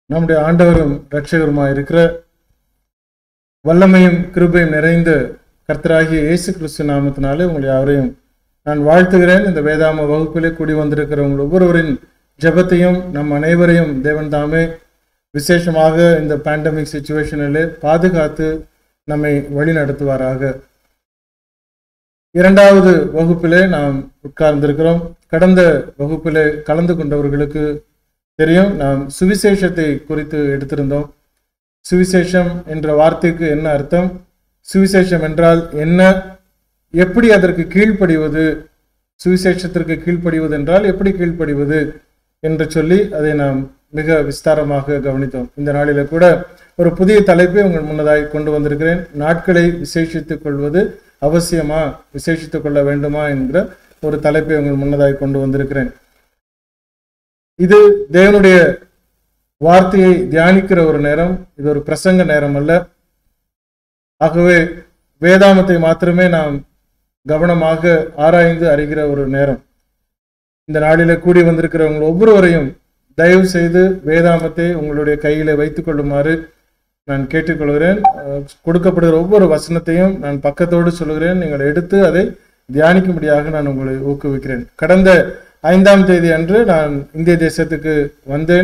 நம்முடைய ஆண்டவரும் இரட்சகருமாய் இருக்கிற வல்லமையும் கிருபையும் நிறைந்த கர்த்தராகிய இயேசு கிறிஸ்து நாமத்தினாலே உங்களை யாவரையும் நான் வாழ்த்துகிறேன் இந்த வேதாம வகுப்பிலே கூடி வந்திருக்கிற உங்கள் ஒவ்வொருவரின் ஜெபத்தையும் நம் அனைவரையும் தேவன் தாமே விசேஷமாக இந்த பேண்டமிக் சுச்சுவேஷனிலே பாதுகாத்து நம்மை வழி நடத்துவாராக இரண்டாவது வகுப்பிலே நாம் உட்கார்ந்திருக்கிறோம் கடந்த வகுப்பிலே கலந்து கொண்டவர்களுக்கு தெரியும் நாம் சுவிசேஷத்தை குறித்து எடுத்திருந்தோம் சுவிசேஷம் என்ற வார்த்தைக்கு என்ன அர்த்தம் சுவிசேஷம் என்றால் என்ன எப்படி அதற்கு கீழ்ப்படிவது சுவிசேஷத்திற்கு கீழ்ப்படிவது என்றால் எப்படி கீழ்ப்படிவது என்று சொல்லி அதை நாம் மிக விஸ்தாரமாக கவனித்தோம் இந்த நாளில கூட ஒரு புதிய தலைப்பை உங்கள் முன்னதாய் கொண்டு வந்திருக்கிறேன் நாட்களை விசேஷித்துக் கொள்வது அவசியமா விசேஷித்துக் கொள்ள வேண்டுமா என்கிற ஒரு தலைப்பை உங்கள் முன்னதாய் கொண்டு வந்திருக்கிறேன் இது தேவனுடைய வார்த்தையை தியானிக்கிற ஒரு நேரம் இது ஒரு பிரசங்க நேரம் அல்ல ஆகவே வேதாமத்தை மாத்திரமே நாம் கவனமாக ஆராய்ந்து அறிகிற ஒரு நேரம் இந்த நாளில கூடி வந்திருக்கிறவங்க ஒவ்வொருவரையும் தயவு செய்து வேதாமத்தை உங்களுடைய கையில வைத்துக் கொள்ளுமாறு நான் கேட்டுக்கொள்கிறேன் அஹ், கொடுக்கப்படுகிற ஒவ்வொரு வசனத்தையும் நான் பக்கத்தோடு சொல்லுகிறேன் நீங்கள் எடுத்து அதை தியானிக்கும்படியாக நான் உங்களை ஊக்குவிக்கிறேன் கடந்த ஐந்தாம் தேதி அன்று நான் இந்திய தேசத்துக்கு வந்தேன்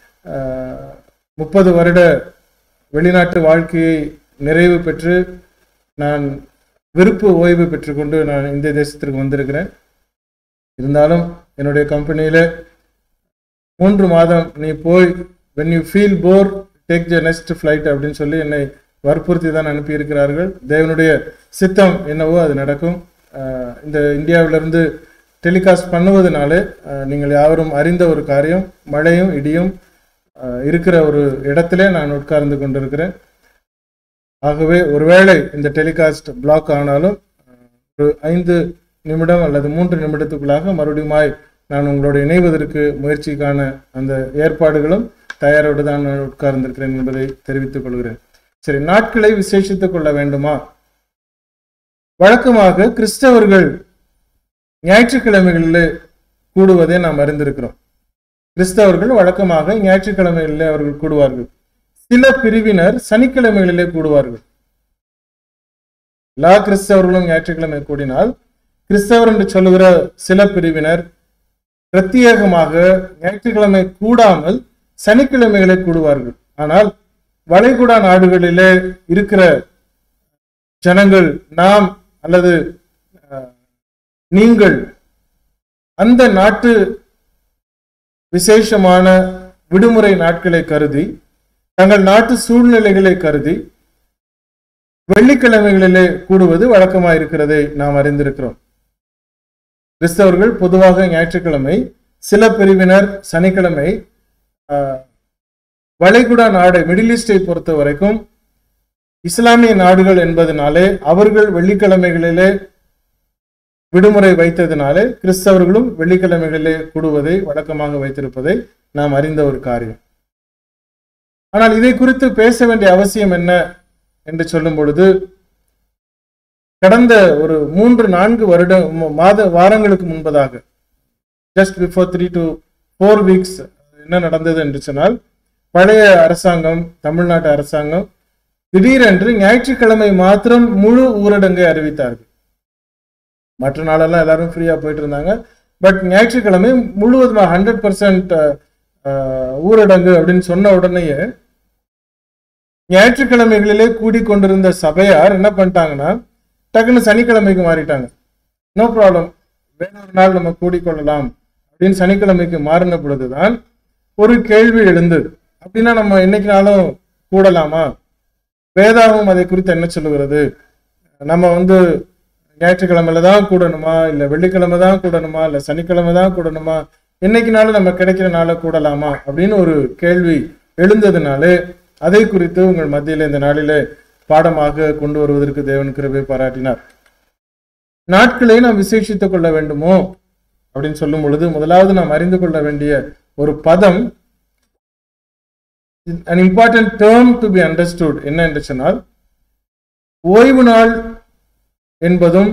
முப்பது வருட வெளிநாட்டு வாழ்க்கையை நிறைவு பெற்று நான் விருப்பு ஓய்வு பெற்றுக்கொண்டு நான் இந்திய தேசத்திற்கு வந்திருக்கிறேன் இருந்தாலும் என்னுடைய கம்பெனியில மூன்று மாதம் நீ போய் when you feel bore take the next flight அப்படின்னு சொல்லி என்னை வற்புறுத்தி தான் அனுப்பியிருக்கிறார்கள் தேவனுடைய சித்தம் என்னவோ அது நடக்கும் அஹ் இந்த இந்தியாவிலிருந்து டெலிகாஸ்ட் பண்ணுவதனாலே அஹ் நீங்கள் யாவரும் அறிந்த ஒரு காரியம் மழையும் இடியும் அஹ் இருக்கிற ஒரு இடத்திலே நான் உட்கார்ந்து கொண்டிருக்கிறேன் ஆகவே ஒருவேளை இந்த டெலிகாஸ்ட் பிளாக் ஆனாலும் அஹ், ஒரு ஐந்து நிமிடம் அல்லது மூன்று நிமிடத்துக்குள்ளாக மறுபடியுமாய் நான் உங்களோட இணைவதற்கு முயற்சிக்கான அந்த ஏற்பாடுகளும் தயாரோடு தான் நான் உட்கார்ந்திருக்கிறேன் என்பதை தெரிவித்துக் கொள்கிறேன் சரி நாட்களை விசேஷித்துக் கொள்ள வேண்டுமா வழக்கமாக கிறிஸ்தவர்கள் ஞாயிற்றுக்கிழமைகளிலே கூடுவதை நாம் அறிந்திருக்கிறோம் கிறிஸ்தவர்கள் வழக்கமாக ஞாயிற்றுக்கிழமைகளிலே அவர்கள் கூடுவார்கள் சில பிரிவினர் சனிக்கிழமைகளிலே கூடுவார்கள் எல்லா கிறிஸ்தவர்களும் ஞாயிற்றுக்கிழமை கூடினால் கிறிஸ்தவர் என்று சொல்லுகிற சில பிரிவினர் பிரத்யேகமாக ஞாயிற்றுக்கிழமை கூடாமல் சனிக்கிழமைகளை கூடுவார்கள் ஆனால் வளைகுடா நாடுகளிலே இருக்கிற ஜனங்கள் நாம் அல்லது அஹ், நீங்கள் அந்த நாட்டு விசேஷமான விடுமுறை நாட்களை கருதி தங்கள் நாட்டு சூழ்நிலைகளை கருதி வெள்ளிக்கிழமைகளிலே கூடுவது வழக்கமாயிருக்கிறதை நாம் அறிந்திருக்கிறோம் கிறிஸ்தவர்கள் பொதுவாக ஞாயிற்றுக்கிழமை சில பிரிவினர் சனிக்கிழமை ஆஹ், வளைகுடா நாடு மிடில் ஈஸ்டை பொறுத்த வரைக்கும் இஸ்லாமிய நாடுகள் என்பதனாலே அவர்கள் வெள்ளிக்கிழமைகளிலே விடுமுறை வைத்ததினாலே கிறிஸ்தவர்களும் வெள்ளிக்கிழமைகளிலே கூடுவதை வழக்கமாக வைத்திருப்பதை நாம் அறிந்த ஒரு காரியம் ஆனால் இதை குறித்து பேச வேண்டிய அவசியம் என்ன என்று சொல்லும் பொழுது கடந்த ஒரு மூன்று நான்கு வருட ம- மாத வாரங்களுக்கு முன்பதாக just before three to four weeks என்ன நடந்தது என்று சொன்னால் பழைய அரசாங்கம் தமிழ்நாட்டு அரசாங்கம் திடீரென்று ஞாயிற்றுக்கிழமை மாத்திரம் முழு ஊரடங்கை அறிவித்தார்கள் மற்ற நாளெல்லாம் எல்லாரும் ஃப்ரீயா போயிட்டு இருந்தாங்க பட் ஞாயிற்றுக்கிழமை முழுவதுமாக ஹண்ட்ரட் பர்சன்ட் ஊரடங்கு அப்படின்னு சொன்ன உடனேயே ஞாயிற்றுக்கிழமைகளிலே கூடிக்கொண்டிருந்த சபையார் என்ன பண்ணிட்டாங்கன்னா டக்குன்னு சனிக்கிழமைக்கு மாறிட்டாங்க நோ ப்ராப்ளம் வேறொரு நாள் நம்ம கூடிக்கொள்ளலாம் அப்படின்னு சனிக்கிழமைக்கு மாறின பொழுதுதான் ஒரு கேள்வி எழுந்தது அப்படின்னா நம்ம என்னைக்குனாலும் கூடலாமா வேதாகம் அதை குறித்து என்ன சொல்லுகிறது நம்ம வந்து ஞாயிற்றுக்கிழமையில தான் கூடணுமா இல்ல வெள்ளிக்கிழமை தான் கூடணுமா இல்ல சனிக்கிழமை தான் கூடணுமா என்னைக்குனாலும் நம்ம கிடைக்கிற நாள கூடலாமா அப்படின்னு ஒரு கேள்வி எழுந்ததுனாலே அதை குறித்து உங்கள் மத்தியில இந்த நாளிலே பாடமாக கொண்டு வருவதற்கு தேவன் கிருபை பாராட்டினார் நாட்களை நாம் விசேஷித்துக் கொள்ள வேண்டுமோ அப்படின்னு சொல்லும் பொழுது முதலாவது நாம் அறிந்து கொள்ள வேண்டிய ஒரு பதம் an important term to be understood என்ன என்று சொன்னால் ஓய்வு நாள் என்பதும்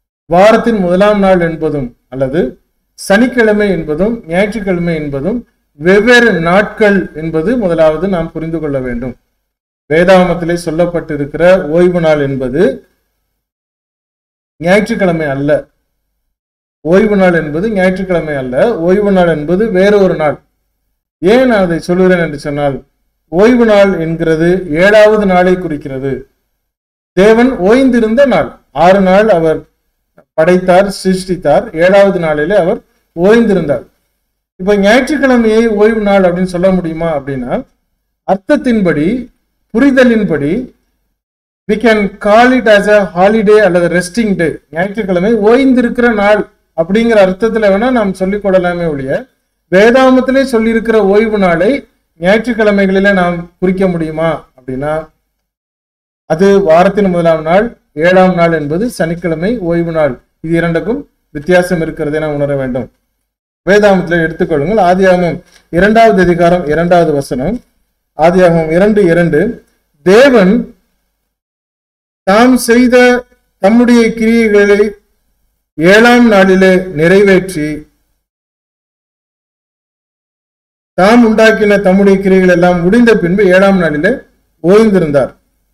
வாரத்தின் முதலாம் நாள் என்பதும் அல்லது சனிக்கிழமை என்பதும் ஞாயிற்றுக்கிழமை என்பதும் வெவ்வேறு நாட்கள் என்பது முதலாவது நாம் புரிந்து கொள்ள வேண்டும் வேதாகமத்திலே சொல்லப்பட்டிருக்கிற ஓய்வு நாள் என்பது ஞாயிற்றுக்கிழமை அல்ல ஓய்வு நாள் என்பது ஞாயிற்றுக்கிழமை அல்ல ஓய்வு நாள் என்பது வேற ஒரு நாள் ஏன் நான் அதை சொல்லுகிறேன் என்று சொன்னால் ஓய்வு நாள் என்கிறது ஏழாவது நாளை குறிக்கிறது தேவன் ஓய்ந்திருந்த நாள் ஆறு நாள் அவர் படைத்தார் சிருஷ்டித்தார் ஏழாவது நாளிலே அவர் ஓய்ந்திருந்தார் இப்ப ஞாயிற்றுக்கிழமையை ஓய்வு நாள் அப்படின்னு சொல்ல முடியுமா அப்படின்னா அர்த்தத்தின்படி புரிதலின்படி we can call it as a holiday அல்லது ரெஸ்டிங் டே ஞாயிற்றுக்கிழமை ஓய்ந்திருக்கிற நாள் அப்படிங்கிற அர்த்தத்துல வேணா நாம் சொல்லிக் கொள்ளலாமே ஒழிய வேதாமத்திலே சொல்லியிருக்கிற ஓய்வு நாளை ஞாயிற்றுக்கிழமைகளில நாம் குறிக்க முடியுமா அப்படின்னா அது வாரத்தின் முதலாம் நாள் ஏழாம் நாள் என்பது சனிக்கிழமை ஓய்வு நாள் இது இரண்டுக்கும் வித்தியாசம் இருக்கிறதை நாம் உணர வேண்டும் வேதாமத்தில் எடுத்துக்கொள்ளுங்கள் ஆதியாகமம் இரண்டாவது அதிகாரம் இரண்டாவது வசனம் ஆதியாகமம் இரண்டு இரண்டு தேவன் தாம் செய்த தம்முடைய கிரியைகளை ஏழாம் நாளிலே நிறைவேற்றி தாம் உண்டாக்கின தம்முடைய கிரியைகள் எல்லாம் முடிந்த பின்பு ஏழாம் நாளிலே ஓய்ந்திருந்தார்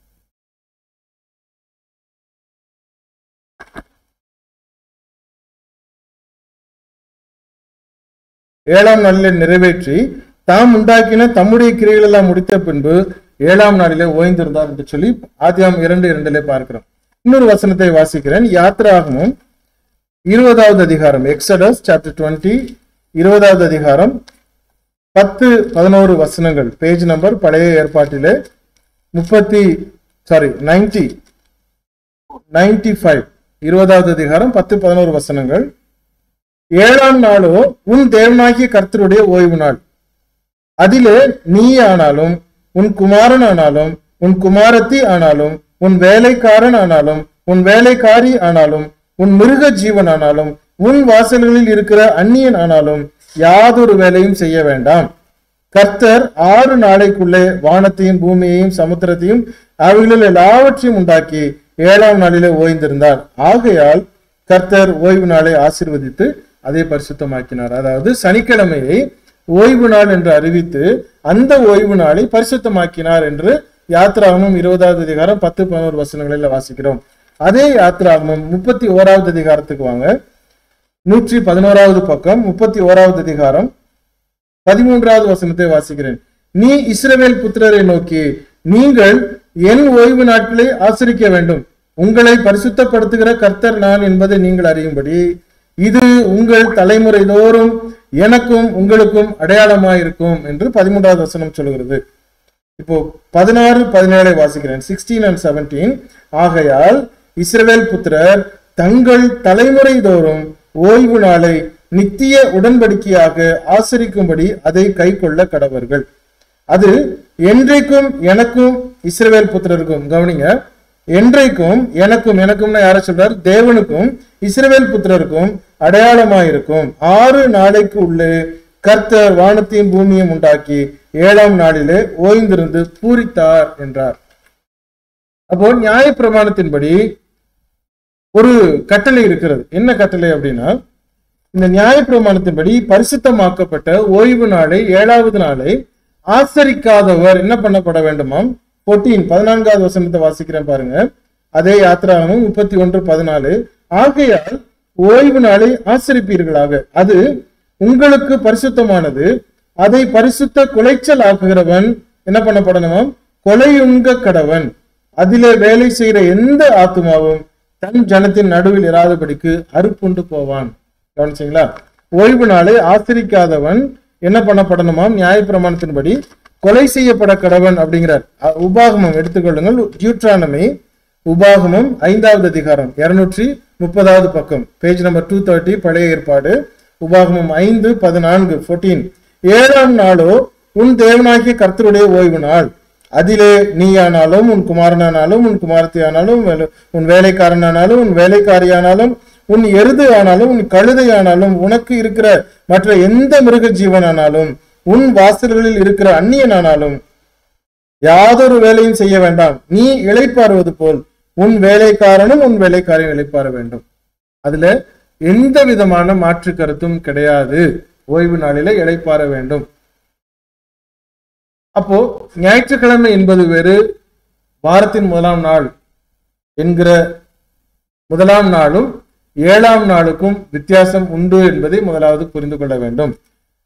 ஏழாம் நாளிலே நிறைவேற்றி தாம் உண்டாக்கின தம்முடைய கிரியைகள் எல்லாம் முடித்த பின்பு ஏழாம் நாளிலே ஓய்ந்திருந்தார் என்று சொல்லி ஆதியாம் இரண்டு இரண்டிலே பார்க்கிறோம் இன்னொரு வசனத்தை வாசிக்கிறேன் யாத்திராகமும் இருபதாவது அதிகாரம் எக்ஸடஸ் சாப்டர் டுவெண்ட்டி இருபதாவது அதிகாரம் பத்து பதினோரு வசனங்கள் பேஜ் நம்பர் பழைய ஏற்பாட்டிலே முப்பத்தி சாரி நைன்டி நைன்டி ஃபைவ் இருபதாவது அதிகாரம் பத்து பதினோரு வசனங்கள் ஏழாம் நாளோ உன் தேவனாகிய கர்த்தருடைய ஓய்வு நாள் அதிலே நீ ஆனாலும் உன் குமாரன் ஆனாலும் உன் குமாரத்தி ஆனாலும் உன் வேலைக்காரன் ஆனாலும் உன் வேலைக்காரி ஆனாலும் உன் மிருக ஜீவன் ஆனாலும் உன் வாசல்களில் இருக்கிற அந்நியன் ஆனாலும் யாதொரு வேலையும் செய்ய வேண்டாம் கர்த்தர் ஆறு நாளைக்குள்ளே வானத்தையும் பூமியையும் சமுத்திரத்தையும் அவைகளில் எல்லாவற்றையும் உண்டாக்கி ஏழாம் நாளிலே ஓய்ந்திருந்தார் ஆகையால் கர்த்தர் ஓய்வு நாளை ஆசீர்வதித்து அதை பரிசுத்தமாக்கினார் அதாவது சனிக்கிழமையை ஓய்வு நாள் என்று அறிவித்து அந்த ஓய்வு நாளை பரிசுத்தமாக்கினார் என்று யாத்ராகமும் இருபதாவது அதிகாரம் பத்து பதினோரு வசனங்களில் வாசிக்கிறோம் அதே யாத்ராகமும் முப்பத்தி ஓராவது அதிகாரத்துக்கு வாங்க நூற்றி பதினோராவது பக்கம் முப்பத்தி ஓராவது அதிகாரம் பதிமூன்றாவது வசனத்தை வாசிக்கிறேன் நீ இஸ்ரவேல் புத்திரரை நோக்கி நீங்கள் என் ஓய்வு நாட்களை ஆசிரிக்க வேண்டும் உங்களை பரிசுத்தப்படுத்துகிற கர்த்தர் நான் என்பதை நீங்கள் அறியும்படி இது உங்கள் தலைமுறை தோறும் எனக்கும் உங்களுக்கும் அடையாளமாயிருக்கும் என்று பதிமூன்றாவது வசனம் சொல்கிறது இப்போ பதினாறு பதினேழை வாசிக்கிறேன் சிக்ஸ்டீன் அண்ட் செவன்டீன் ஆகையால் இஸ்ரவேல் புத்திரர் தங்கள் தலைமுறை தோறும் ஓய்வு நாளை நித்திய உடன்படிக்கையாக ஆசரிக்கும்படி அதை கை கொள்ள கடவர்கள் அது என்றைக்கும் எனக்கும் இஸ்ரவேல் புத்திரருக்கும் கவனிங்க என்றைக்கும் எனக்கும் எனக்கும்னா யார சொல்றார் தேவனுக்கும் இஸ்ரவேல் புத்திரருக்கும் அடையாளமாயிருக்கும் ஆறு நாளைக்கு உள்ளே கர்த்தர் வானத்தையும் பூமியும் உண்டாக்கி ஏழாம் நாளிலே ஓய்ந்திருந்து பூரித்தார் என்றார் அப்போ நியாய பிரமாணத்தின்படி ஒரு கட்டளை இருக்கிறது என்ன கட்டளை அப்படின்னா இந்த நியாய பிரமாணத்தின்படி பரிசுத்தமாக்கப்பட்ட ஓய்வு நாளை ஏழாவது நாளை ஆசரிக்காதவர் என்ன பண்ணப்பட வேண்டுமாம் பொட்டியின் பதினான்காவது வசனத்தை வாசிக்கிறேன் பாருங்க அதே யாத்திராகமும் முப்பத்தி ஒன்று பதினாலு ஆகையால் ஓய்வு நாளை ஆசரிப்பீர்களாக அது உங்களுக்கு பரிசுத்தமானது அதை பரிசுத்த குலைச்சல் ஆக்குகிறவன் என்ன பண்ணப்படணுமாம் கொலையுங்க கடவன் அதிலே வேலை செய்கிற எந்த ஆத்மாவும் தன் ஜனத்தின் நடுவில் இராதபடிக்கு அறுப்புண்டு போவான் கவனிச்சிங்களா ஓய்வு நாளை ஆசிரிக்காதவன் என்ன பண்ணப்படணுமாம் நியாயப்பிரமாணத்தின்படி கொலை செய்யப்பட கடவன் அப்படிங்கிறார் அ- உபாகமம் எடுத்துக்கொள்ளுங்கள் டியூட்ரானமி உபாகமம் ஐந்தாவது அதிகாரம் இருநூற்றி முப்பதாவது பக்கம் பேஜ் நம்பர் டூ தேர்ட்டி பழைய ஏற்பாடு உபாகமம் ஐந்து பதினான்கு 14 ஏழாம் நாளோ உன் தேவனாகிய கர்த்தருடைய ஓய்வு நாள் அதிலே நீயானாலும் உன் குமாரனானாலும் உன் குமாரத்தி ஆனாலும் வேலை- உன் வேலைக்காரனானாலும் உன் வேலைக்காரியானாலும் உன் எருது ஆனாலும் உன் கழுதை ஆனாலும் உனக்கு இருக்கிற மற்ற எந்த மிருக ஜீவனானாலும் உன் வாசல்களில் இருக்கிற அந்நியனானாலும் யாதொரு வேலையும் செய்ய வேண்டாம் நீ இளைப்பாறுவது போல் உன் வேலைக்காரனும் உன் வேலைக்காரையும் இளைப்பாற வேண்டும் அதுல எந்த விதமான மாற்று கருத்தும் கிடையாது ஓய்வு நாளில இளைப்பாற வேண்டும் அப்போ ஞாயிற்றுக்கிழமை என்பது வேறு வாரத்தின் முதலாம் நாள் என்கிற முதலாம் நாளும் ஏழாம் நாளுக்கும் வித்தியாசம் உண்டு என்பதை முதலாவது புரிந்து கொள்ள வேண்டும்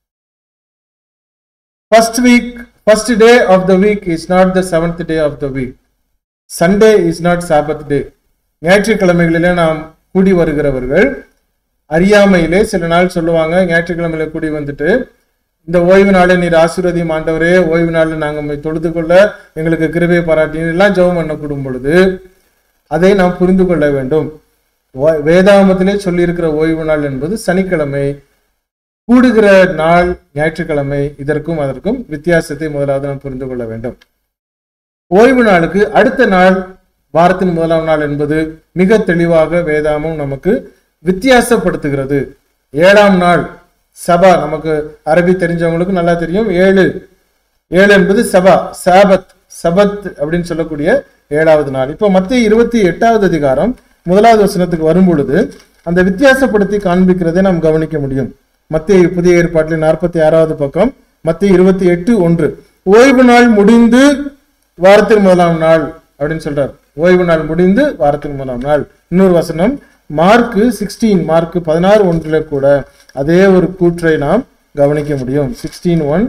first week first day of the week is not the seventh day of the week Sunday is not Sabbath day ஞாயிற்றுக்கிழமைகளிலே நாம் கூடி வருகிறவர்கள் அறியாமையிலே சில நாள் சொல்லுவாங்க ஞாயிற்றுக்கிழமையில கூடி வந்துட்டு இந்த ஓய்வு நாளை நீர் ஆசீர்வதியும் ஆண்டவரே ஓய்வு நாளில் நாங்கள் உம்மை தொழுது கொள்ள எங்களுக்கு கிருபை பாராட்டினீர் எல்லாம் ஜெபம் பண்ணக்கூடும் பொழுது அதை நாம் புரிந்து கொள்ள வேண்டும் ஓ- வேதாகமத்திலே சொல்லியிருக்கிற ஓய்வு நாள் என்பது சனிக்கிழமை கூடுகிற நாள் ஞாயிற்றுக்கிழமை இதற்கும் அதற்கும் வித்தியாசத்தை முதலாவது நாம் புரிந்து கொள்ள வேண்டும் ஓய்வு நாளுக்கு அடுத்த நாள் வாரத்தின் முதலாம் நாள் என்பது மிக தெளிவாக வேதாமம் நமக்கு வித்தியாசப்படுத்துகிறது ஏழாம் நாள் சபா நமக்கு அரபி தெரிஞ்சவங்களுக்கு நல்லா தெரியும் ஏழு ஏழு என்பது சபா சாபத் சபத் அப்படின்னு சொல்லக்கூடிய ஏழாவது நாள் இப்போ மத்திய இருபத்தி எட்டாவது அதிகாரம் முதலாவது வசனத்துக்கு வரும் பொழுது அந்த வித்தியாசப்படுத்தி காண்பிக்கிறதை நாம் கவனிக்க முடியும் மத்திய புதிய ஏற்பாட்டில் நாற்பத்தி ஆறாவது பக்கம் மத்திய இருபத்தி எட்டு ஒன்று ஓய்வு நாள் முடிந்து வாரத்தின் முதலாம் நாள் அப்படின்னு சொல்றார் ஓய்வு நாள் முடிந்து வாரத்தின் முதலாம் நாள் இன்னொரு வசனம் மார்க்கு சிக்ஸ்டீன் மார்க்கு பதினாறு ஒன்றுல கூட அதே ஒரு கூற்றை நாம் கவனிக்க முடியும் சிக்ஸ்டீன் ஒன்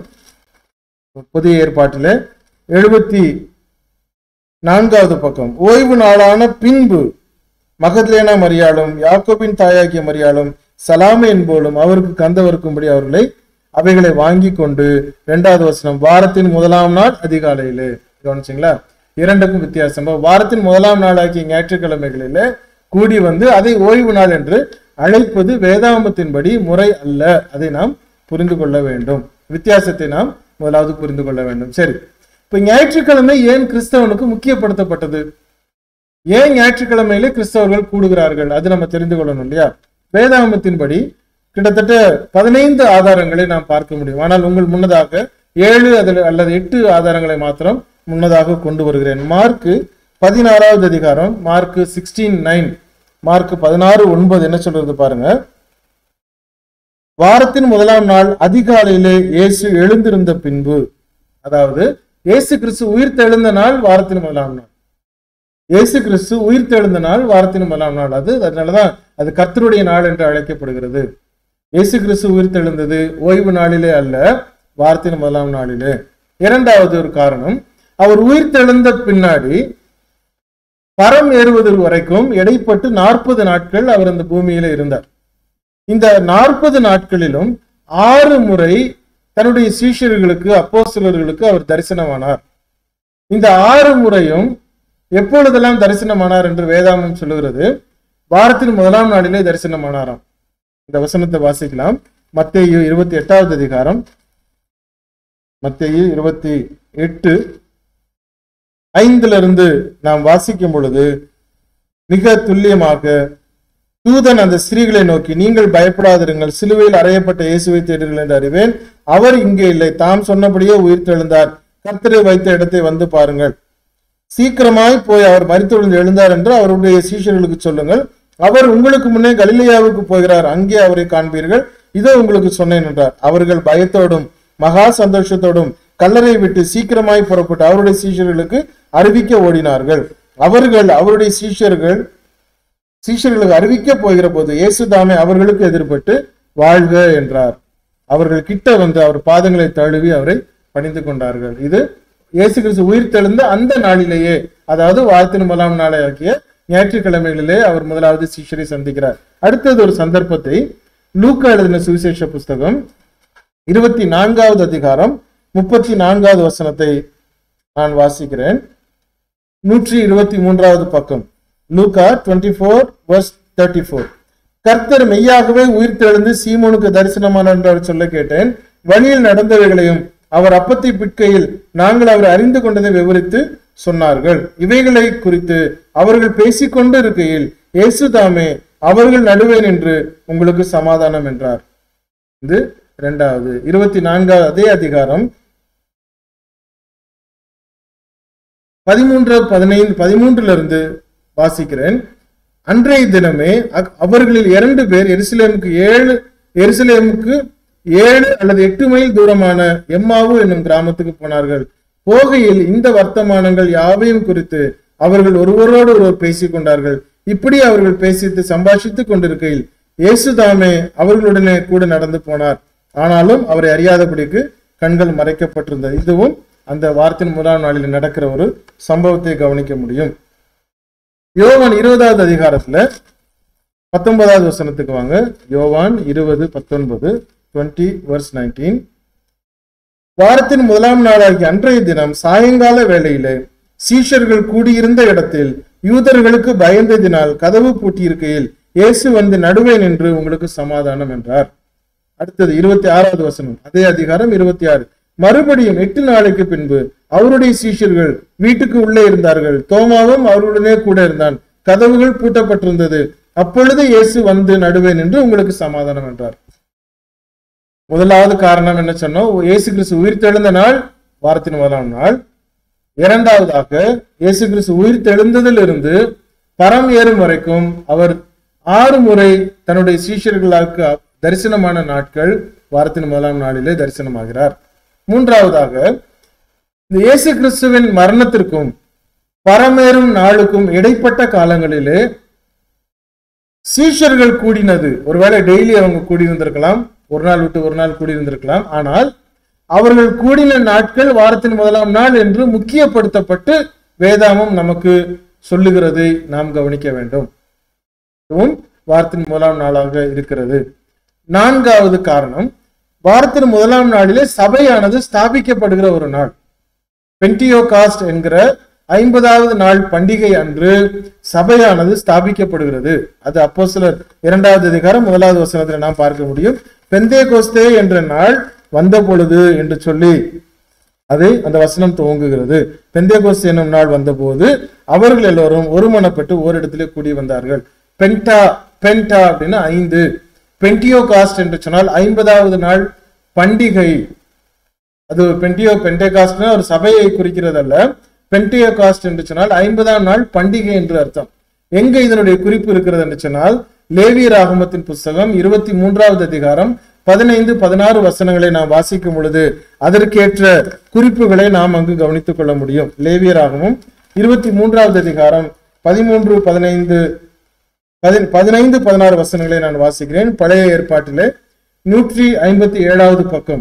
புதிய ஏற்பாட்டில் எழுபத்தி நான்காவது பக்கம் ஓய்வு நாளான பின்பு மகத்லேனா மரியாளும் யாக்கோபின் தாயாகிய மரியாளும் சலாமே என்போலும் அவருக்கு கந்தவருக்கும்படி அவர்களை அவைகளை வாங்கி கொண்டு இரண்டாவது வசனம் வாரத்தின் முதலாம் நாள் அதிகாலையிலே கவனிச்சிங்களா இரண்டுக்கும் வித்தியாசம் இப்ப வாரத்தின் முதலாம் நாள் ஆகிய ஞாயிற்றுக்கிழமைகளிலே கூடி வந்து அதை ஓய்வு நாள் என்று அழைப்பது வேதாமத்தின்படி முறை அல்ல அதை நாம் புரிந்து கொள்ள வேண்டும் வித்தியாசத்தை நாம் முதலாவது புரிந்து கொள்ள வேண்டும் சரி இப்ப ஞாயிற்றுக்கிழமை ஏன் கிறிஸ்தவனுக்கு முக்கியப்படுத்தப்பட்டது ஏன் ஞாயிற்றுக்கிழமையில கிறிஸ்தவர்கள் கூடுகிறார்கள் அது நம்ம தெரிந்து கொள்ளணும் இல்லையா வேதாகமத்தின்படி கிட்டத்தட்ட பதினைந்து ஆதாரங்களை நாம் பார்க்க முடியும் ஆனால் உங்கள் முன்னதாக ஏழு அதில் அல்லது எட்டு ஆதாரங்களை மாத்திரம் முன்னதாக கொண்டு வருகிறேன் மார்க்கு பதினாறாவது அதிகாரம் மார்க்கு சிக்ஸ்டீன் நைன் மார்க்கு பதினாறு ஒன்பது என்ன சொல்றது பாருங்க வாரத்தின் முதலாம் நாள் அதிகாலையிலே இயேசு எழுந்திருந்த பின்பு அதாவது இயேசு கிறிஸ்து உயிர் தெழுந்த நாள் வாரத்தின் முதலாம் நாள் இயேசு கிறிஸ்து உயிர் தெழுந்த நாள் வாரத்தின் முதலாம் நாள் அது அதனாலதான் அது கர்த்தருடைய நாள் என்று அழைக்கப்படுகிறது இயேசு கிறிஸ்து உயிர் தெழுந்தது ஓய்வு நாளிலே அல்ல வாரத்தின் முதலாம் நாளிலே இரண்டாவது ஒரு காரணம் அவர் உயிர் தெழுந்த பின்னாடி பரம் ஏறுவது வரைக்கும் இடைப்பட்டு நாற்பது நாட்கள் அவர் அந்த பூமியில இருந்தார் இந்த நாற்பது நாட்களிலும் ஆறு முறை தன்னுடைய சீஷர்களுக்கு அப்போஸ்தலர்களுக்கு அவர் தரிசனமானார் இந்த ஆறு முறையும் எப்பொழுதெல்லாம் தரிசனமானார் என்று வேதாமம் சொல்லுகிறது வாரத்தின் முதலாம் நாளிலே தரிசனமானாராம் இந்த வசனத்தை வாசிக்கலாம் மத்தேயு இருபத்தி எட்டாவது அதிகாரம் மத்தேயு இருபத்தி எட்டு ஐந்துல இருந்து நாம் வாசிக்கும் பொழுது மிக துல்லியமாக தூதன் அந்த ஸ்திரீகளை நோக்கி நீங்கள் பயப்படாதிருங்கள் சிலுவையில் அறையப்பட்ட இயேசுவை தேடுங்கள் என்று அறிவேன் அவர் இங்கே இல்லை தாம் சொன்னபடியே உயிர் தெழுந்தார் கர்த்தரை வைத்த இடத்தை வந்து பாருங்கள் சீக்கிரமாய் போய் அவர் மரித்தொழுந்து எழுந்தார் என்று அவருடைய சீஷர்களுக்கு சொல்லுங்கள் அவர் உங்களுக்கு முன்னே கலிலேயாவுக்கு போகிறார் அங்கே அவரை காண்பீர்கள் இதோ உங்களுக்கு சொன்னேன் என்றார் அவர்கள் பயத்தோடும் மகா சந்தோஷத்தோடும் கல்லறை விட்டு சீக்கிரமாய் புறப்பட்டு அவருடைய சீஷர்களுக்கு அறிவிக்க ஓடினார்கள் அவர்கள் அவருடைய சீஷர்கள் சீஷர்களுக்கு அறிவிக்க போகிற போது இயேசு தாமே அவர்களுக்கு எதிர்பட்டு வாழ்க என்றார் அவர்கள் கிட்ட வந்து அவர் பாதங்களை தழுவி அவரை பணிந்து கொண்டார்கள் இது இயேசு கிறிஸ்து உயிர் தெழுந்த அந்த நாளிலேயே அதாவது வாரத்தின் முதலாம் நாளை ஆகிய ஞாயிற்றுக்கிழமைகளிலே அவர் முதலாவது சீஷரை சந்திக்கிறார் அடுத்தது ஒரு சந்தர்ப்பத்தை லூக்கா எழுதின சுவிசேஷ புஸ்தகம் இருபத்தி நான்காவது அதிகாரம் முப்பத்தி நான்காவது வசனத்தை நான் வாசிக்கிறேன் நூற்றி இருபத்தி மூன்றாவது பக்கம் லூகா twenty four verse thirty four கர்த்தர் மெய்யாகவே உயிர் தெழுந்து சீமோனுக்கு தரிசனமான என்று அவர் சொல்ல கேட்டேன் வழியில் நடந்தவைகளையும் அவர் அப்பத்தை பிட்கையில் நாங்கள் அவர் அறிந்து கொண்டதை விவரித்து சொன்னார்கள் இவைகளை குறித்து அவர்கள் பேசிக்கொண்டு இருக்கையில் இயேசு தாமே அவர்கள் நடுவே நின்று உங்களுக்கு சமாதானம் என்றார் இது இரண்டாவது இருபத்தி நான்காவது அதே அதிகாரம் பதிமூன்று பதினைந்து பதிமூன்றுல இருந்து வாசிக்கிறேன் அன்றைய தினமே அக்- அவர்களில் இரண்டு பேர் எருசலேமுக்கு ஏழு எருசலேமுக்கு ஏழு அல்லது எட்டு மைல் தூரமான எம்மாவு என்னும் கிராமத்துக்கு போனார்கள் போகையில் இந்த வர்த்தமானங்கள் யாவையும் குறித்து அவர்கள் ஒருவரோடு ஒருவர் பேசிக் கொண்டார்கள் இப்படி அவர்கள் பேசித்து சம்பாஷித்துக் கொண்டிருக்கையில் இயேசுதாமே அவர்களுடனே கூட நடந்து போனார் ஆனாலும் அவரை அறியாதபடிக்கு கண்கள் மறைக்கப்பட்டிருந்தது இதுவும் அந்த வாரத்தின் முதலாம் நாளில் நடக்கிற ஒரு சம்பவத்தை கவனிக்க முடியும் யோவான் இருபதாவது அதிகாரத்துல பத்தொன்பதாவது வசனத்துக்கு வாங்க யோவான் இருபது பத்தொன்பது டுவெண்ட்டி வர்ஸ் நைன்டீன் வாரத்தின் முதலாம் நாளாகிய அன்றைய தினம் சாயங்கால வேளையிலே சீஷர்கள் கூடியிருந்த இடத்தில் யூதர்களுக்கு பயந்ததினால் கதவு பூட்டியிருக்கையில் இயேசு வந்து நடுவே நின்று உங்களுக்கு சமாதானம் என்றார் அடுத்தது இருபத்தி ஆறாவது வசனம் அதே அதிகாரம் இருபத்தி ஆறு மறுபடியும் எட்டு நாளைக்கு பின்பு அவருடைய சீஷர்கள் வீட்டுக்கு உள்ளே இருந்தார்கள் தோமாவும் அவருடனே கூட இருந்தான் கதவுகள் பூட்டப்பட்டிருந்தது அப்பொழுது இயேசு வந்து நடுவே நின்று உங்களுக்கு சமாதானம் என்றார் முதலாவது காரணம் என்ன சொன்னோம் இயேசு கிறிஸ்து உயிர் தெழுந்த நாள் வாரத்தின் முதலாம் நாள் இரண்டாவதாக இயேசு கிறிஸ்து உயிர் தெழுந்ததிலிருந்து பரம் ஏறும் வரைக்கும் அவர் ஆறு முறை தன்னுடைய சீஷர்களுக்கு தரிசனமான நாட்கள் வாரத்தின் முதலாம் நாளிலே தரிசனமாகிறார் மூன்றாவதாக இந்த இயேசு கிறிஸ்துவின் மரணத்திற்கும் பரமேறும் நாளுக்கும் இடைப்பட்ட காலங்களிலே சீஷர்கள் கூடினது ஒருவேளை டெய்லி அவங்க கூடியிருந்திருக்கலாம் ஒரு நாள் விட்டு ஒரு நாள் கூடியிருந்திருக்கலாம் ஆனால் அவர்கள் கூடின நாட்கள் வாரத்தின் முதலாம் நாள் என்று முக்கியப்படுத்தப்பட்டு வேதாமம் நமக்கு சொல்லுகிறதை நாம் கவனிக்க வேண்டும் இதுவும் வாரத்தின் முதலாம் நாளாக இருக்கிறது நான்காவது காரணம் வாரத்தின் முதலாம் நாளிலே சபையானது ஸ்தாபிக்கப்படுகிற ஒரு நாள் பென்டியோ காஸ்ட் என்கிற ஐம்பதாவது நாள் பண்டிகை அன்று சபையானது ஸ்தாபிக்கப்படுகிறது அது அப்போ சிலர் இரண்டாவது அதிகாரம் முதலாவது வசனத்தில் நாம் பார்க்க முடியும் பெந்தே கோஸ்தே என்ற நாள் வந்த பொழுது என்று சொல்லி அது அந்த வசனம் துவங்குகிறது பெந்தே கோஸ்தே என்னும் நாள் வந்தபோது அவர்கள் எல்லோரும் ஒருமனப்பட்டு ஓரிடத்திலே கூடி வந்தார்கள் பென்டா பென்டா அப்படின்னா ஐந்து பென்டியோ காஸ்ட் என்று சொன்னால் ஐம்பதாவது நாள் பண்டிகை அது பென்டியோ பென்டேகாஸ்ட்னா ஒரு சபையை குறிக்கிறதல்ல பென்டியோ காஸ்ட் என்று சொன்னால் ஐம்பதாம் நாள் பண்டிகை என்று அர்த்தம் எங்க இதனுடைய குறிப்பு இருக்கிறது என்று சொன்னால் லேவியர் ஆகமத்தின் புஸ்தகம் இருபத்தி மூன்றாவது அதிகாரம் பதினைந்து பதினாறு வசனங்களை நாம் வாசிக்கும் பொழுது அதற்கேற்ற குறிப்புகளை நாம் அங்கு கவனித்துக் கொள்ள முடியும் லேவியர் ஆகமும் இருபத்தி மூன்றாவது அதிகாரம் பதிமூன்று பதினைந்து பதி- பதினைந்து பதினாறு வசனங்களை நான் வாசிக்கிறேன் பழைய ஏற்பாட்டிலே நூற்றி ஐம்பத்தி ஏழாவது பக்கம்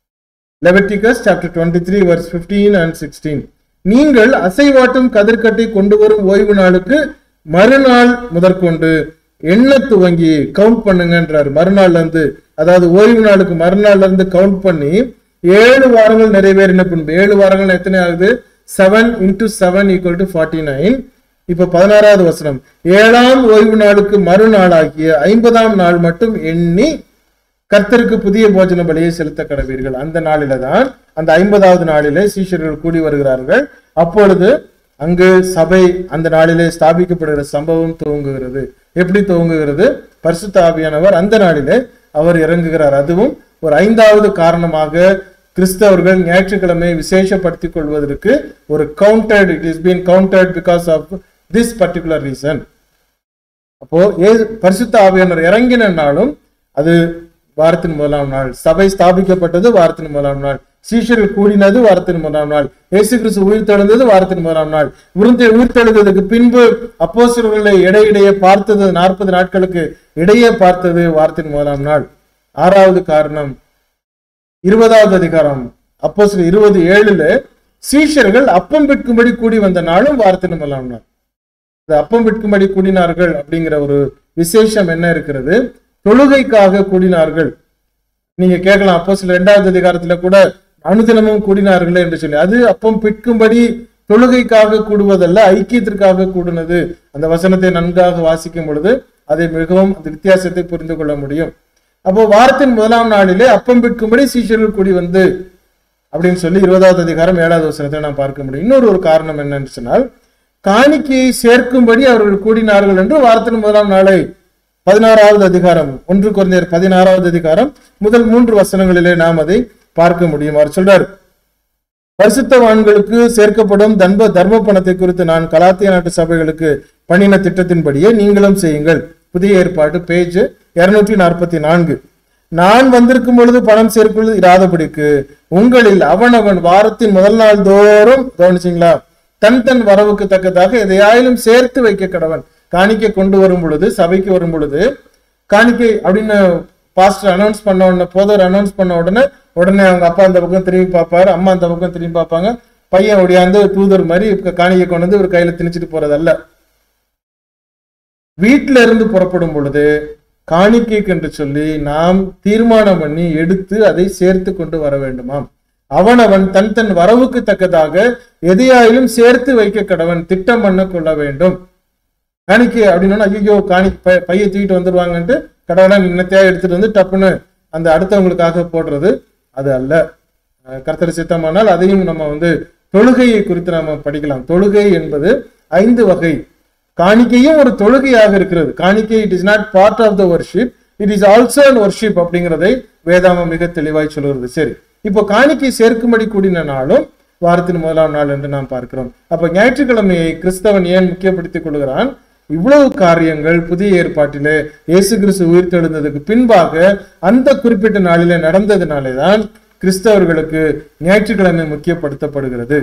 Leviticus chapter twenty three verse fifteen and sixteen நீங்கள் அசைவாட்டும் கதிர்கட்டை கொண்டு வரும் ஓய்வு நாளுக்கு மறுநாள் முதற்கொண்டு எண்ண துவங்கி கவுண்ட் பண்ணுங்கன்றார் மறுநாள்ல இருந்து அதாவது ஓய்வு நாளுக்கு மறுநாள்ல இருந்து கவுண்ட் பண்ணி ஏழு வாரங்கள் நிறைவேறின பின்பு ஏழு வாரங்கள் எத்தனை ஆகுது seven into seven equal to forty nine இப்ப பதினாறாவது வசனம் ஏழாம் ஓய்வு நாளுக்கு மறுநாளாகிய ஐம்பதாம் நாள் மட்டும் எண்ணி கர்த்தருக்கு புதிய போஜன பலியை செலுத்த கடவீர்கள் அந்த நாளில தான் அந்த ஐம்பதாவது நாளிலே சீஷர்கள் கூடி வருகிறார்கள் அப்பொழுது அங்கு சபை அந்த நாளிலே ஸ்தாபிக்கப்படுகிற சம்பவம் துவங்குகிறது எப்படி துவங்குகிறது பரிசுத்த ஆவியானவர் அந்த நாளிலே அவர் இறங்குகிறார் அதுவும் ஒரு ஐந்தாவது காரணமாக கிறிஸ்தவர்கள் ஞாயிற்றுக்கிழமை விசேஷப்படுத்திக் கொள்வதற்கு ஒரு counted it is been counted because of this particular reason அப்போ ஏ பரிசுத்த ஆவியானவர் இறங்கின நாளும் அது வாரத்தின் முதலாம் நாள் சபை ஸ்தாபிக்கப்பட்டது வாரத்தின் முதலாம் நாள் சீஷர்கள் கூடினது வாரத்தின் முதலாம் நாள் இயேசு கிறிஸ்து உயிர் தெழுந்தது வாரத்தின் முதலாம் நாள் உயிர்த்த உயிர் தெழுந்ததுக்கு பின்பு அப்போஸ்தலர்களை இடையிடையே பார்த்தது நாற்பது நாட்களுக்கு இடையே பார்த்தது வாரத்தின் முதலாம் நாள் ஆறாவது காரணம் இருபதாவது அதிகாரம் அப்போ இருபது ஏழுல சீஷர்கள் அப்பம் விற்கும்படி கூடி வந்த நாளும் வாரத்தின் முதலாம் நாள் இந்த அப்பம் விற்கும்படி கூடினார்கள் அப்படிங்கிற ஒரு விசேஷம் என்ன இருக்கிறது தொழுகைக்காக கூடினார்கள் நீங்க கேட்கலாம் அப்போ சில இரண்டாவது அதிகாரத்துல கூட அனுதினமும் கூடினார்களே என்று சொல்லி அது அப்பம் பிற்கும்படி தொழுகைக்காக கூடுவதல்ல ஐக்கியத்திற்காக கூடினது அந்த வசனத்தை நன்காக வாசிக்கும் பொழுது அதை மிகவும் அந்த வித்தியாசத்தை புரிந்து கொள்ள முடியும் அப்போ வாரத்தின் முதலாம் நாளிலே அப்பம் பிற்கும்படி சீஷர்கள் கூடி வந்து அப்படின்னு சொல்லி இருபதாவது அதிகாரம் ஏழாவது வசனத்தை நாம் பார்க்க முடியும் இன்னொரு ஒரு காரணம் என்னன்னு சொன்னால் காணிக்கையை சேர்க்கும்படி அவர்கள் கூடினார்கள் என்று வாரத்தின் முதலாம் நாளை பதினாறாவது அதிகாரம் ஒன்று குறைந்தர் பதினாறாவது அதிகாரம் முதல் மூன்று வசனங்களிலே நாம் அதை பார்க்க முடியும் அவர் சொல்றார் பரிசுத்தவான்களுக்கு சேர்க்கப்படும் தன்ப தர்ம பணத்தை குறித்து நான் கலாத்திய நாட்டு சபைகளுக்கு பண்ணின திட்டத்தின்படியே நீங்களும் செய்யுங்கள் புதிய ஏற்பாடு பேஜ் இருநூற்றி நாற்பத்தி நான்கு நான் வந்திருக்கும் பொழுது பணம் சேர்க்குள்ளது இராதபடிக்கு உங்களில் அவனவன் வாரத்தின் முதல் நாள் தோறும் கவனிச்சிங்களா தன் தன் வரவுக்கு தக்கதாக எதையாயிலும் சேர்த்து வைக்க கடவன் காணிக்கை கொண்டு வரும் பொழுது சபைக்கு வரும் பொழுது காணிக்கை அப்படின்னு பாஸ்டர் அனௌன்ஸ் பண்ண உடனே போதவர் அனௌன்ஸ் பண்ண உடனே உடனே அவங்க அப்பா அந்த பக்கம் திரும்பி பார்ப்பாரு அம்மா அந்த பக்கம் திரும்பி பார்ப்பாங்க பையன் ஒடியாந்து தூதர் மாதிரி இப்ப காணிக்கை கொண்டு வந்து ஒரு கையில திணிச்சிட்டு போறதல்ல வீட்டில இருந்து புறப்படும் பொழுது காணிக்கைக்கு என்று சொல்லி நாம் தீர்மானம் பண்ணி எடுத்து அதை சேர்த்து கொண்டு வர வேண்டுமாம் அவனவன் தன் தன் வரவுக்கு தக்கதாக எதையாயிலும் சேர்த்து வைக்க கடவன் திட்டம் பண்ண கொள்ள வேண்டும் காணிக்கை அப்படின்னா ஐயோ காணி பை- பையை தூக்கிட்டு வந்துருவாங்கன்ட்டு கடவுளா நின்னத்தையா எடுத்துட்டு வந்து டப்புன்னு அந்த அடுத்தவங்களுக்காக போடுறது அது அல்ல அஹ் கர்த்தர் சித்தமானால் அதையும் நம்ம வந்து தொழுகையை குறித்து நாம படிக்கலாம் தொழுகை என்பது ஐந்து வகை காணிக்கையும் ஒரு தொழுகையாக இருக்கிறது காணிக்கை it is not part of the worship it is also an worship அப்படிங்கிறதை வேதாமம் மிக தெளிவாய் சொல்கிறது சரி இப்போ காணிக்கை சேர்க்கும்படி கூடின நாளும் வாரத்தின் முதலாம் நாள் என்று நாம் பார்க்கிறோம் அப்ப ஞாயிற்றுக்கிழமையை கிறிஸ்தவன் ஏன் முக்கியப்படுத்திக் கொள்கிறான் இவ்வளவு காரியங்கள் புதிய ஏற்பாட்டிலே இயேசு கிறிஸ்து உயிர்த்தெழுந்ததுக்கு பின்பாக அந்த குறிப்பிட்ட நாளிலே நடந்ததுனாலே தான் கிறிஸ்தவர்களுக்கு ஞாயிற்றுக்கிழமை முக்கியப்படுத்தப்படுகிறது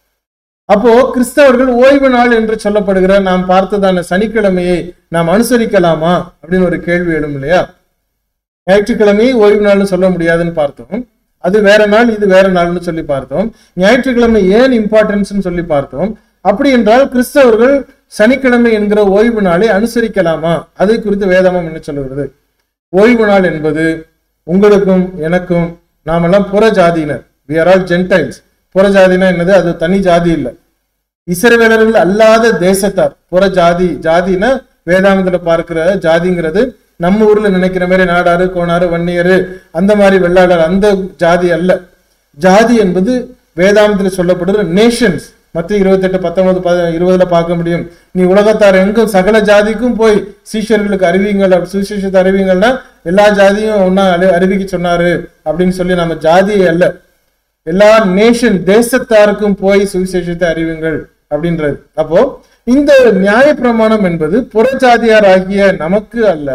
அப்போ கிறிஸ்தவர்கள் ஓய்வு நாள் என்று சொல்லப்படுகிற நாம் பார்த்ததான சனிக்கிழமையை நாம் அனுசரிக்கலாமா அப்படின்னு ஒரு கேள்வி எழும் இல்லையா ஞாயிற்றுக்கிழமையை ஓய்வு நாள்னு சொல்ல முடியாதுன்னு பார்த்தோம் அது வேற நாள் இது வேற நாள்னு சொல்லி பார்த்தோம் ஞாயிற்றுக்கிழமை ஏன் இம்பார்ட்டன்ஸ் சொல்லி பார்த்தோம் அப்படி என்றால் கிறிஸ்தவர்கள் சனிக்கிழமை என்கிற ஓய்வு நாளை அனுசரிக்கலாமா அதை குறித்து வேதமும் என்ன சொல்லுகிறது ஓய்வு நாள் என்பது உங்களுக்கும் எனக்கும் நாமெல்லாம் புற ஜாதியினர் வி ஆர் ஆல் ஜென்டைல்ஸ் புற ஜாதினா என்னது அது தனி ஜாதி இல்லை இஸ்ரவேலர்கள் அல்லாத தேசத்தார் புற ஜாதி ஜாதினா வேதாந்தத்துல பார்க்கிற ஜாதிங்கிறது நம்ம ஊர்ல நினைக்கிற மாதிரி நாடாரு கோணாரு வன்னியரு அந்த மாதிரி வெள்ளாளர் அந்த ஜாதி அல்ல ஜாதி என்பது வேதாந்தத்தில் சொல்லப்படுற நேஷன்ஸ் மற்ற இருபத்தெட்டு பத்தொன்பது ப இருபதுல பார்க்க முடியும் நீ உலகத்தார் எங்கும் சகல ஜாதிக்கும் போய் சீஷர்களுக்கு அறிவிங்கள் அப்படி சுவிசேஷத்தை அறிவிங்கள்னா எல்லா ஜாதியும் ஒன்னா அறி- அறிவிக்க சொன்னாரு அப்படின்னு சொல்லி நம்ம ஜாதியே அல்ல எல்லா நேஷன் தேசத்தாருக்கும் போய் சுவிசேஷத்தை அறிவுங்கள் அப்படின்றது அப்போ இந்த நியாயப்பிரமாணம் என்பது புறஜாதியார் ஆகிய நமக்கு அல்ல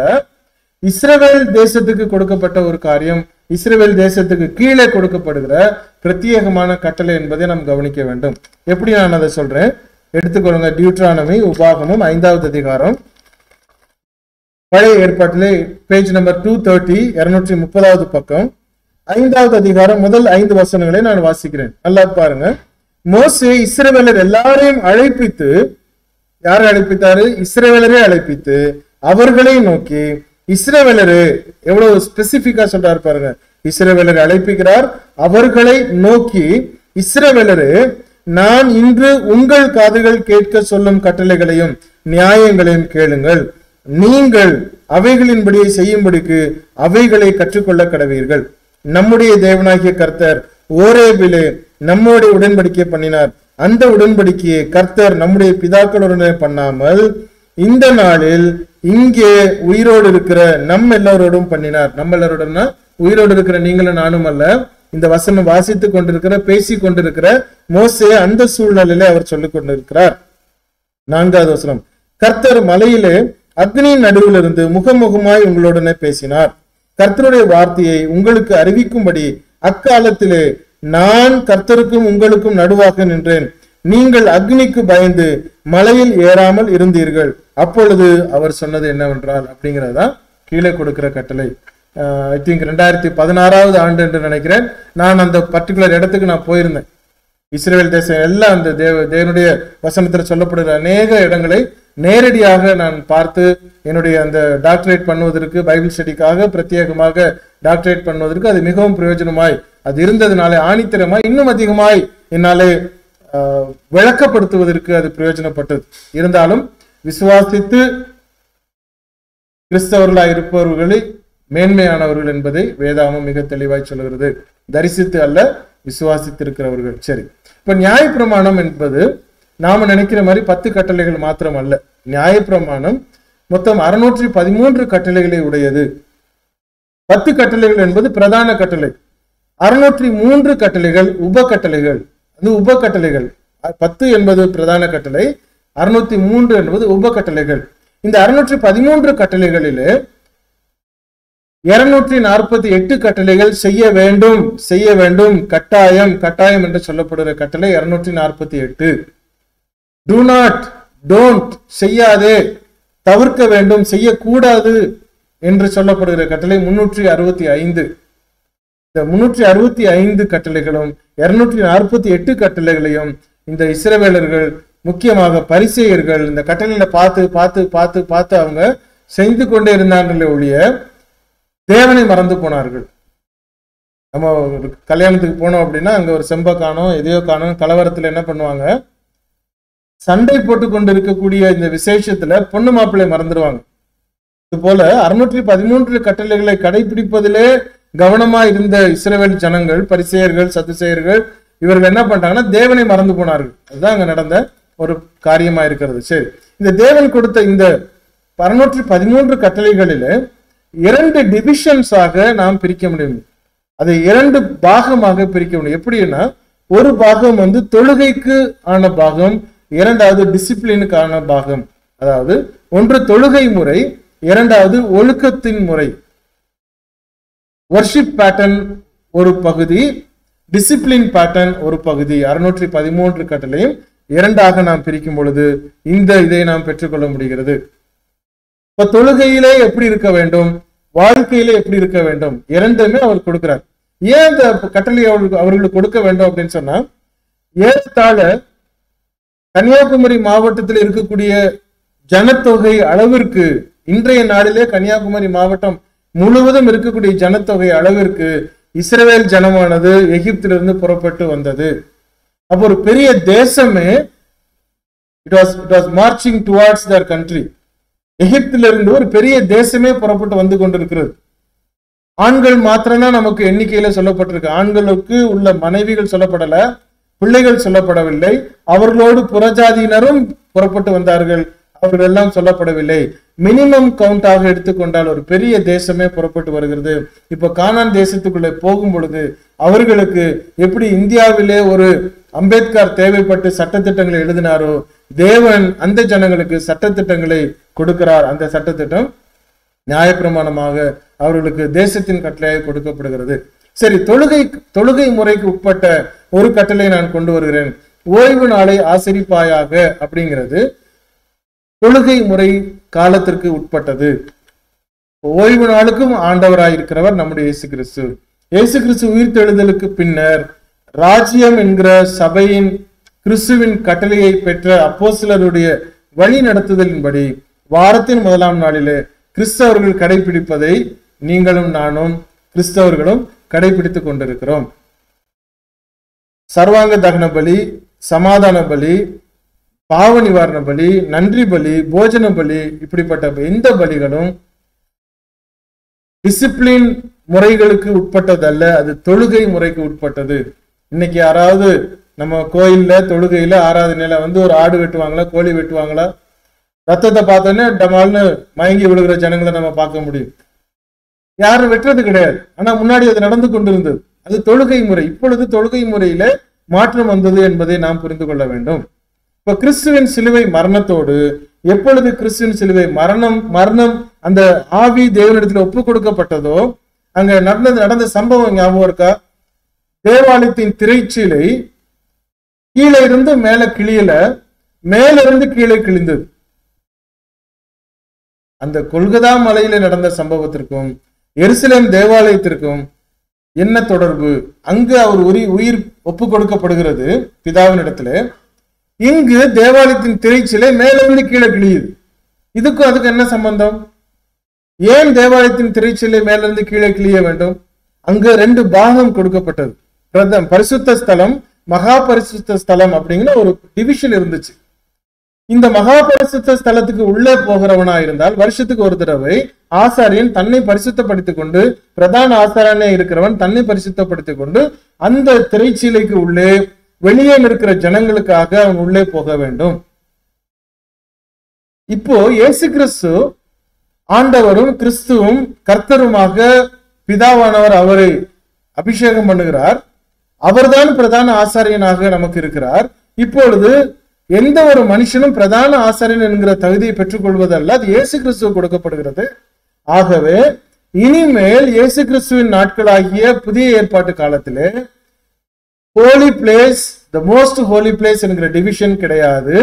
இஸ்ரவேல் தேசத்துக்கு கொடுக்கப்பட்ட ஒரு காரியம் இஸ்ரவேல் தேசத்துக்கு கீழே கொடுக்கப்படுகிற பிரத்யேகமான கட்டளை என்பதை நாம் கவனிக்க வேண்டும் எப்படி நான் அதை சொல்றேன் எடுத்துக்கொள்ளுங்க டியூட்ரானமி உபாகமும் ஐந்தாவது அதிகாரம் பழைய ஏற்பாட்டிலே பேஜ் நம்பர் டூ தேர்ட்டி இருநூற்றி முப்பதாவது பக்கம் ஐந்தாவது அதிகாரம் முதல் ஐந்து வசனங்களை நான் வாசிக்கிறேன் நல்லா பாருங்க மோசே இஸ்ரவேலர் எல்லாரையும் அழைப்பித்து யாரை அழைப்பித்தாரு இஸ்ரவேலரே அழைப்பித்து அவர்களை நோக்கி இஸ்ரவேலரு எவ்வளவு ஸ்பெசிபிக்கா சொல்றாரு பாருங்க இஸ்ரவேலரை அழைப்பிக்கிறார் அவர்களை நோக்கி இஸ்ரவேலரு நான் இன்று உங்கள் காதுகள் கேட்க சொல்லும் கட்டளைகளையும் நியாயங்களையும் கேளுங்கள் நீங்கள் அவைகளின்படி செய்யும்படிக்கு அவைகளை கற்றுக்கொள்ள கடவீர்கள் நம்முடைய தேவனாகிய கர்த்தர் ஓரேபிலே நம்மோட உடன்படிக்கை பண்ணினார் அந்த உடன்படிக்கையை கர்த்தர் நம்முடைய பிதாக்களுடனே பண்ணாமல் இந்த நாளில் இங்கே உயிரோடு இருக்கிற நம் எல்லாரோடும் பண்ணினார் நம்ம எல்லாரோடனா உயிரோடு இருக்கிற நீங்களும் நானும் அல்ல இந்த வசனம் வாசித்துக் கொண்டிருக்கிற பேசி கொண்டிருக்கிற மோசே அந்த சூழ்நிலையில அவர் சொல்லிக் கொண்டிருக்கிறார் நான்காவது வசனம் கர்த்தர் மலையிலே அக்னியின் நடுவில் இருந்து முகமுகமாய் உங்களுடனே பேசினார் கர்த்தருடைய வார்த்தையை உங்களுக்கு அறிவிக்கும்படி அக்காலத்திலே நான் கர்த்தருக்கும் உங்களுக்கும் நடுவாக நின்றேன் நீங்கள் அக்னிக்கு பயந்து மலையில் ஏறாமல் இருந்தீர்கள் அப்பொழுது அவர் சொன்னது என்னவென்றால் அப்படிங்கிறதா கீழே கொடுக்கிற கட்டளை ஐ திங்க் ரெண்டாயிரத்தி பதினாறாவது ஆண்டு என்று நினைக்கிறேன் நான் அந்த பர்டிகுலர் இடத்துக்கு நான் போயிருந்தேன் இஸ்ரேல் தேசம் எல்லாம் அந்த தேவ தேவனுடைய வசனத்தில் சொல்லப்படுகிற அநேக இடங்களை நேரடியாக நான் பார்த்து என்னுடைய அந்த டாக்டரேட் பண்ணுவதற்கு பைபிள் ஸ்டடிக்காக பிரத்யேகமாக டாக்டரேட் பண்ணுவதற்கு அது மிகவும் பிரயோஜனமாய் அது இருந்ததுனாலே ஆணித்தரமாய் இன்னும் அதிகமாய் என்னாலே ஆஹ், விளக்கப்படுத்துவதற்கு அது பிரயோஜனப்பட்டது இருந்தாலும் விசுவாசித்து கிறிஸ்தவர்களாய் இருப்பவர்களை மேன்மையானவர்கள் என்பதை வேதாமம் மிக தெளிவாய் சொல்கிறது தரிசித்து அல்ல விசுவாசித்து இருக்கிறவர்கள் சரி இப்ப நியாயப்பிரமாணம் என்பது நாம நினைக்கிற மாதிரி பத்து கட்டளைகள் மாத்திரம் அல்ல நியாயப்பிரமாணம் மொத்தம் அறுநூற்றி பதிமூன்று கட்டளைகளை உடையது பத்து கட்டளைகள் என்பது பிரதான கட்டளை அறுநூற்றி மூன்று கட்டளைகள் உப கட்டளைகள் அது உப கட்டளைகள் அ- பத்து என்பது பிரதான கட்டளை அறுநூத்தி மூன்று என்பது உப கட்டளைகள் இந்த அறுநூற்றி பதிமூன்று கட்டளைகளிலே இருநூற்றி நாற்பத்தி எட்டு கட்டளைகள் செய்ய வேண்டும் செய்ய வேண்டும் கட்டாயம் கட்டாயம் என்று சொல்லப்படுகிற கட்டளை இருநூற்றி நாற்பத்தி எட்டு டு நாட் டோன்ட் செய்யாதே தவிர்க்க வேண்டும் செய்யக்கூடாது என்று சொல்லப்படுகிற கட்டளை முன்னூற்றி அறுபத்தி ஐந்து இந்த முன்னூற்றி அறுபத்தி ஐந்து கட்டளைகளும் இருநூற்றி நாற்பத்தி எட்டு கட்டளைகளையும் இந்த இஸ்ரவேலர்கள் முக்கியமாக பரிசெயர்கள் இந்த கட்டளையில பார்த்து பார்த்து பார்த்து பார்த்து அவங்க செய்து கொண்டே இருந்தாங்களே ஒழிய தேவனை மறந்து போனார்கள் நம்ம ஒரு கல்யாணத்துக்கு போனோம் அப்படின்னா அங்க ஒரு செம்ப காணும் எதையோ காணும் கலவரத்துல என்ன பண்ணுவாங்க சண்டை போட்டு கொண்டு இருக்கக்கூடிய இந்த விசேஷத்துல பொண்ணு மாப்பிள்ளை மறந்துடுவாங்க இது போல அறுநூற்றி பதிமூன்று கட்டளைகளை கடைபிடிப்பதிலே கவனமா இருந்த இஸ்ரவேல் ஜனங்கள் பரிசெயர்கள் சதுசேயர்கள் இவர்கள் என்ன பண்ணிட்டாங்கன்னா தேவனை மறந்து போனார்கள் அதுதான் அங்க நடந்த ஒரு காரியமா இருக்கிறது சரி இந்த தேவன் கொடுத்த இந்த அறுநூற்றி பதிமூன்று கட்டளைகளில இரண்டு டிவிஷன்ஸாக நாம் பிரிக்க முடியும் அதை இரண்டு பாகமாக பிரிக்க முடியும் எப்படின்னா ஒரு பாகம் வந்து தொழுகைக்கு ஆன பாகம் இரண்டாவது டிசிப்ளினுக்கான பாகம் அதாவது ஒன்று தொழுகை முறை இரண்டாவது ஒழுக்கத்தின் முறை வர்ஷிப் பேட்டர்ன் ஒரு பகுதி டிசிப்ளின் பேட்டர்ன் ஒரு பகுதி அறுநூற்றி பதிமூன்று கட்டளையும் இரண்டாக நாம் பிரிக்கும் பொழுது இந்த இதை நாம் பெற்றுக்கொள்ள முடிகிறது இப்ப தொழுகையிலே எப்படி இருக்க வேண்டும் வாழ்க்கையில எப்படி இருக்க வேண்டும் இரண்டுமே அவர் கொடுக்கிறார் ஏன் இந்த கட்டளை அவர்களுக்கு அவர்களுக்கு கொடுக்க வேண்டும் அப்படின்னு சொன்னா ஏறத்தாழ கன்னியாகுமரி மாவட்டத்தில் இருக்கக்கூடிய ஜனத்தொகை அளவிற்கு இன்றைய நாளிலே கன்னியாகுமரி மாவட்டம் முழுவதும் இருக்கக்கூடிய ஜனத்தொகை அளவிற்கு இஸ்ரவேல் ஜனமானது எகிப்திலிருந்து புறப்பட்டு வந்தது அப்போ ஒரு பெரிய தேசமே it was it was marching towards their country எகிப்திலிருந்து ஒரு பெரிய தேசமே புறப்பட்டு வந்து கொண்டிருக்கிறது ஆண்கள் மாத்திரம்தான் நமக்கு எண்ணிக்கையில சொல்லப்பட்டிருக்கு ஆண்களுக்கு உள்ள மனைவிகள் சொல்லப்படல பிள்ளைகள் சொல்லப்படவில்லை அவர்களோடு புறஜாதியினரும் புறப்பட்டு வந்தார்கள் அவர்கள் எல்லாம் சொல்லப்படவில்லை மினிமம் கவுண்டாக எடுத்துக்கொண்டால் ஒரு பெரிய தேசமே புறப்பட்டு வருகிறது இப்ப கானான் தேசத்துக்குள்ளே போகும் பொழுது அவர்களுக்கு எப்படி இந்தியாவிலே ஒரு அம்பேத்கர் தேவைப்பட்டு சட்டத்திட்டங்களை எழுதினாரோ தேவன் அந்த ஜனங்களுக்கு சட்டத்திட்டங்களை கொடுக்கிறார் அந்த சட்டத்திட்டம் நியாயப்பிரமாணமாக அவர்களுக்கு தேசத்தின் கட்டளையாக கொடுக்கப்படுகிறது சரி தொழுகை தொழுகை முறைக்கு உட்பட்ட ஒரு கட்டளை நான் கொண்டு வருகிறேன் ஓய்வு நாளை ஆசிரிப்பாயாக அப்படிங்கிறது தொழுகை முறை காலத்திற்கு உட்பட்டது ஓய்வு நாளுக்கும் ஆண்டவராயிருக்கிறவர் நம்முடைய இயேசு கிறிஸ்து இயேசு கிறிஸ்து உயிர்த்தெழுதலுக்கு பின்னர் ராஜ்யம் என்கிற சபையின் கிறிஸ்துவின் கட்டளையை பெற்ற அப்போஸ்தலருடைய வழி நடத்துதலின்படி வாரத்தின் முதலாம் நாளிலே கிறிஸ்தவர்கள் கடைபிடிப்பதை நீங்களும் நானும் கிறிஸ்தவர்களும் கடைபிடித்துக் கொண்டிருக்கிறோம் சர்வாங்க தகன பலி சமாதான பலி பாவ நிவாரண பலி நன்றி பலி போஜன பலி இப்படிப்பட்ட எந்த பலிகளும் டிசிப்ளின் முறைகளுக்கு உட்பட்டதல்ல அது தொழுகை முறைக்கு உட்பட்டது இன்னைக்கு யாராவது நம்ம கோயில்ல தொழுகையில ஆராதனையில வந்து ஒரு ஆடு வெட்டுவாங்களா கோழி வெட்டுவாங்களா ரத்தத்தை பார்த்தோன்னே டமால்னு மயங்கி விழுகிற ஜனங்களை நம்ம பார்க்க முடியும் யாரும் வெட்டுறது கிடையாது ஆனா முன்னாடி அது நடந்து கொண்டிருந்தது அது தொழுகை முறை இப்பொழுது தொழுகை முறையில மாற்றம் வந்தது என்பதை நாம் புரிந்து கொள்ள வேண்டும் இப்ப கிறிஸ்துவின் சிலுவை மரணத்தோடு எப்பொழுது கிறிஸ்துவின் சிலுவை மரணம் மரணம் அந்த ஆவி தேவனிடத்துல ஒப்பு கொடுக்கப்பட்டதோ அங்க நடந்தது நடந்த சம்பவம் ஞாபகம் இருக்கா தேவாலயத்தின் திரைச்சீலை கீழே இருந்து மேல கிளியல மேல இருந்து கீழே கிழிந்தது அந்த கொல்கதா மலையில நடந்த சம்பவத்திற்கும் எருசலேம் தேவாலயத்திற்கும் என்ன தொடர்பு அங்கு அவர் உரி உயிர் ஒப்பு கொடுக்கப்படுகிறது பிதாவின் இடத்துல இங்கு தேவாலயத்தின் திரைச்சிலை மேலிருந்து கீழே கிழியுது இதுக்கும் அதுக்கு என்ன சம்பந்தம் ஏன் தேவாலயத்தின் திரைச்சிலை மேலிருந்து கீழே கிழிய வேண்டும் அங்கு ரெண்டு பாகம் கொடுக்கப்பட்டது பிரதம் பரிசுத்த ஸ்தலம் மகா பரிசுத்த ஸ்தலம் அப்படிங்கிற ஒரு டிவிஷன் இருந்துச்சு இந்த மகா பரிசுத்த ஸ்தலத்துக்கு உள்ளே போகிறவனா இருந்தால் வருஷத்துக்கு ஒரு தடவை ஆசாரியன் தன்னை பரிசுத்தப்படுத்திக் கொண்டு பிரதான ஆசாரியனே இருக்கிறவன் தன்னை பரிசுத்தப்படுத்திக் கொண்டு அந்த திரைச்சீலைக்கு உள்ளே வெளியே இருக்கிற ஜனங்களுக்காக அவன் உள்ளே போக வேண்டும் இப்போ இயேசு கிறிஸ்து ஆண்டவரும் கிறிஸ்துவும் கர்த்தருமாக பிதாவானவர் அவரை அபிஷேகம் பண்ணுகிறார் அவர்தான் பிரதான ஆசாரியனாக நமக்கு இருக்கிறார் இப்பொழுது எந்த ஒரு மனுஷனும் பிரதான ஆசாரியன் என்கிற தகுதியை பெற்றுக்கொள்வதல்ல அது இயேசு கிறிஸ்துவ கொடுக்கப்படுகிறது ஆகவே இனிமேல் இயேசு கிறிஸ்துவின் நாட்களாகிய புதிய ஏற்பாட்டு காலத்திலே holy place the most holy place என்கிற டிவிஷன் கிடையாது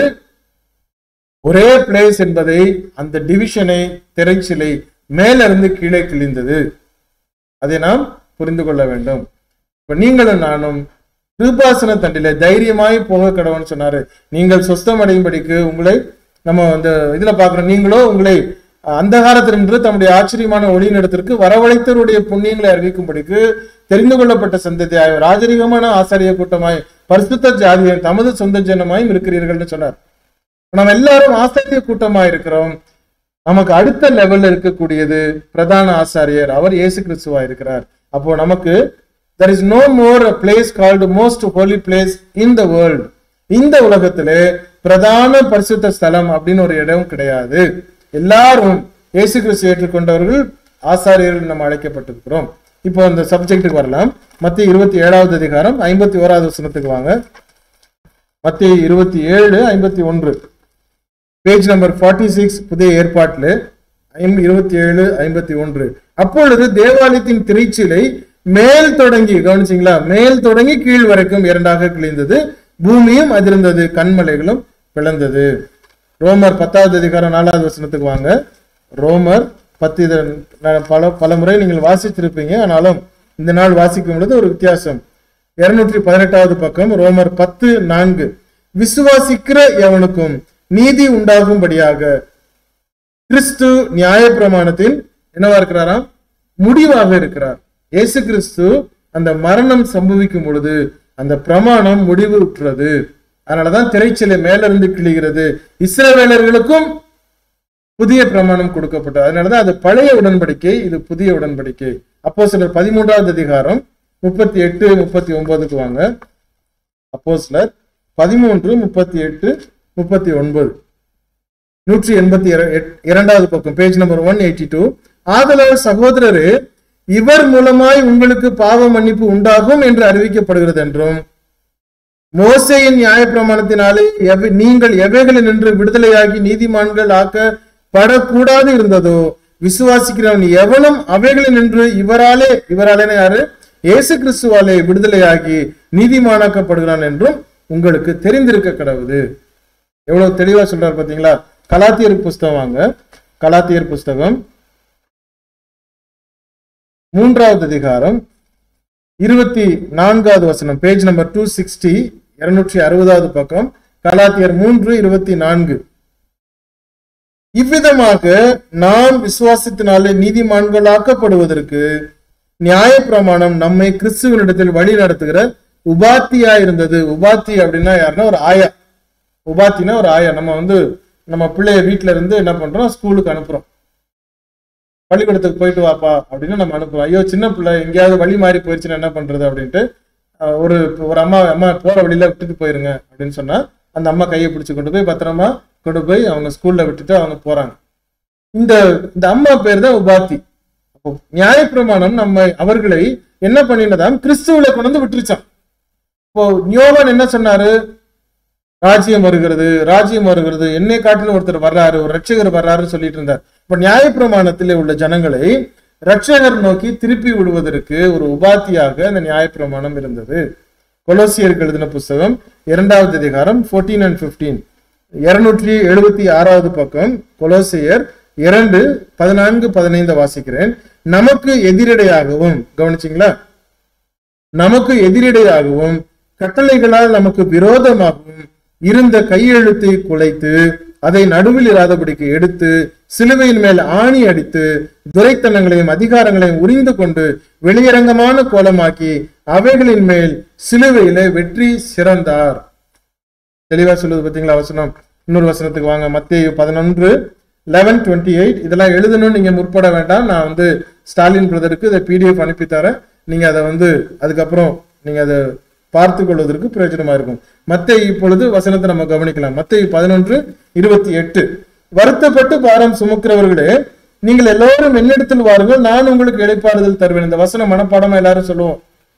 ஒரே பிளேஸ் என்பதை அந்த டிவிஷனை திரைச்சிலை மேலிருந்து கீழே கிழிந்தது அதை நாம் புரிந்து கொள்ள வேண்டும் இப்ப நீங்களும் நானும் கிருபாசன தண்டில தைரியமாய் போக கடவுள்னு சொன்னாரு நீங்கள் சொஸ்தம் அடையும்படிக்கு உங்களை நம்ம அந்த இதுல பாக்குறோம் நீங்களோ உங்களை அந்தகாரத்தினின்று தம்முடைய ஆச்சரியமான ஒளியினிடத்திற்கு வரவழைத்தவருடைய புண்ணியங்களை அறிவிக்கும்படிக்கு தெரிந்து கொள்ளப்பட்ட சந்ததியாய் ராஜரீகமான ஆசாரிய கூட்டமாய் பரிசுத்த ஜாதியாய் தமது சொந்த ஜனமாயும் இருக்கிறீர்கள்னு சொன்னார் நம்ம எல்லாரும் ஆசாரிய கூட்டமா இருக்கிறோம் நமக்கு அடுத்த லெவல்ல இருக்கக்கூடியது பிரதான ஆசாரியர் அவர் இயேசு கிறிஸ்துவா இருக்கிறார் அப்போ நமக்கு there is no more place called most holy place in the world இந்த உலகத்திலே பிரதான பரிசுத்த ஸ்தலம் அப்படின்னு ஒரு இடம் கிடையாது எல்லாரும் இயேசு கிறிஸ்து ஏற்றுக்கொண்டவர்கள் ஆசாரியர்கள் நம்ம அழைக்கப்பட்டிருக்கிறோம் இப்போ அந்த சப்ஜெக்ட்டுக்கு வரலாம் மத்திய இருபத்தி ஏழாவது அதிகாரம் ஐம்பத்தி ஓராவது வசனத்துக்கு வாங்க மத்திய இருபத்தி ஏழு ஐம்பத்தி ஒன்று பேஜ் நம்பர் ஃபார்ட்டி சிக்ஸ் புதிய ஏற்பாட்டில் இருபத்தி ஏழு ஐம்பத்தி ஒன்று அப்பொழுது தேவாலயத்தின் திரைச்சிலை மேல் தொடங்கி கவனிச்சிங்களா மேல் தொடங்கி கீழ் வரைக்கும் இரண்டாக கிழிந்தது பூமியும் அதிர்ந்தது கண்மலைகளும் பிளந்தது ரோமர் பத்தாவது அதிகாரம் நாலாவது வசனத்துக்கு வாங்க ரோமர் பத்து இத நான் பல பல முறை நீங்கள் வாசித்திருப்பீங்க ஆனாலும் இந்த நாள் வாசிக்கும் பொழுது ஒரு வித்தியாசம் இருநூற்றி பதினெட்டாவது பக்கம் ரோமர் பத்து நான்கு விசுவாசிக்கிற எவனுக்கும் நீதி உண்டாகும்படியாக கிறிஸ்து நியாயப்பிரமாணத்தில் என்னவா இருக்கிறாராம் முடிவாக இருக்கிறார் இயேசு கிறிஸ்து அந்த மரணம் சம்பவிக்கும் பொழுது அந்த பிரமாணம் முடிவு உற்றது அதனாலதான் திரைச்சிலை மேலிருந்து கிழிகிறது இஸ்ரவேலர்களுக்கும் புதிய பிரமாணம் கொடுக்கப்பட்டது அதனாலதான் அது பழைய உடன்படிக்கை இது புதிய உடன்படிக்கை அப்போ சிலர் பதிமூன்றாவது அதிகாரம் முப்பத்தி எட்டு முப்பத்தி ஒன்பதுக்கு வாங்க அப்போ சிலர் பதிமூன்று முப்பத்தி எட்டு முப்பத்தி ஒன்பது நூற்றி எண்பத்தி இர- எட்- இரண்டாவது பக்கம் page number one eighty two ஆதலால் சகோதரரே இவர் மூலமாய் உங்களுக்கு பாவ மன்னிப்பு உண்டாகும் என்று அறிவிக்கப்படுகிறது என்றும் மோசையின் நியாயப்பிரமாணத்தினாலே எவை- நீங்கள் எவைகளில் நின்று விடுதலையாகி நீதிமான்கள் ஆக்கப்படக்கூடாது இருந்ததோ விசுவாசிக்கிறவன் எவனும் அவைகளில் நின்று இவராலே இவராலே யாரு இயேசு கிறிஸ்துவாலே விடுதலையாகி நீதிமானாக்கப்படுகிறான் என்றும் உங்களுக்கு தெரிந்திருக்க கடவுது எவ்வளவு தெளிவா சொல்றாரு பாத்தீங்களா கலாத்தியர் புஸ்தகம் வாங்க கலாத்தியர் புஸ்தகம் மூன்றாவது அதிகாரம் இருபத்தி நான்காவது வசனம் பேஜ் நம்பர் டூ சிக்ஸ்டி இருநூற்றி அறுபதாவது பக்கம் கலாத்தியர் மூன்று இருபத்தி நான்கு இவ்விதமாக நாம் விசுவாசத்தினாலே நீதிமான்களாக்கப்படுவதற்கு நியாயப்பிரமாணம் நம்மை கிறிஸ்துவனிடத்தில் வழி நடத்துகிற உபாத்தியா இருந்தது உபாத்தி அப்படின்னா யாருன்னா ஒரு ஆயா உபாத்தினா ஒரு ஆயா நம்ம வந்து நம்ம பிள்ளைய வீட்ல இருந்து என்ன பண்றோம் ஸ்கூலுக்கு அனுப்புறோம் பள்ளிக்கூடத்துக்கு போயிட்டு வாப்பா அப்படின்னு நம்ம அனுப்புறோம் ஐயோ சின்ன பிள்ளை எங்கேயாவது வழி மாறி போயிடுச்சுன்னா என்ன பண்றது அப்படின்ட்டு அஹ், ஒரு ஒரு அம்மா அம்மா போற வழியில விட்டுட்டு போயிருங்க அப்படின்னு சொன்னா அந்த அம்மா கையை பிடிச்சு கொண்டு போய் பத்திரமா கொண்டு போய் அவங்க ஸ்கூல்ல விட்டுட்டு அவங்க போறாங்க இந்த இந்த அம்மா பேர் தான் உபாத்தி அப்போ நியாயப்பிரமாணம் நம்ம அவர்களை என்ன பண்ணினதாம் கிறிஸ்துவுல கொண்டு வந்து விட்டுருச்சான் இப்போ யோவான் என்ன சொன்னாரு ராஜ்யம் வருகிறது ராஜ்யம் வருகிறது என்னை காட்டிலும் ஒருத்தர் வர்றாரு ஒரு ரட்சகர் வர்றாருன்னு சொல்லிட்டு இருந்தார் இப்ப நியாயப்பிரமாணத்திலே உள்ள ஜனங்களை ரட்சகர் நோக்கி திருப்பி விடுவதற்கு ஒரு உபாத்தியாக இந்த நியாயப்பிரமாணம் இருந்தது கொலோசியருக்கு எழுதின புஸ்தகம் இரண்டாவது அதிகாரம் 14 அண்ட் 15 இருநூற்றி எழுபத்தி ஆறாவது பக்கம் கொலோசியர் இரண்டு பதினான்கு பதினைந்து வாசிக்கிறேன் நமக்கு எதிரடையாகவும் கவனிச்சிங்களா நமக்கு எதிரடையாகவும் கட்டளைகளால் நமக்கு விரோதமாகவும் இருந்த கையெழுத்தை குலைத்து அதை நடுவில் இராதபடிக்கு எடுத்து சிலுவையின் மேல் ஆணி அடித்து துரைத்தனங்களையும் அதிகாரங்களையும் உரிந்து கொண்டு வெளியரங்கமான கோலமாக்கி அவைகளின் மேல் சிலுவையில வெற்றி சிறந்தார் தெளிவா சொல்லுது பாத்தீங்களா வசனம் இன்னொரு வசனத்துக்கு வாங்க மத்திய பதினொன்று லெவன் டுவெண்ட்டி எயிட் இதெல்லாம் எழுதணும்னு நீங்க முற்பட வேண்டாம் நான் வந்து ஸ்டாலின் பிரதருக்கு இதை பிடிஎஃப் அனுப்பி தரேன் நீங்க அதை வந்து அதுக்கப்புறம் நீங்க அதை பார்த்து கொள்வதற்கு பிரயோஜனமா இருக்கும் மத்திய இப்பொழுது வசனத்தை நம்ம கவனிக்கலாம் மத்திய பதினொன்று இருபத்தி எட்டு வருத்தப்பட்டு பாரம் சுமக்கிறவர்களே நீங்கள் எல்லோரும் என்னிடத்தில் வாருங்கள் நான் உங்களுக்கு இடைப்பாறுதல் தருவேன் இந்த வசனம் மனப்பாடமா எல்லாரும் சொல்லுவோம்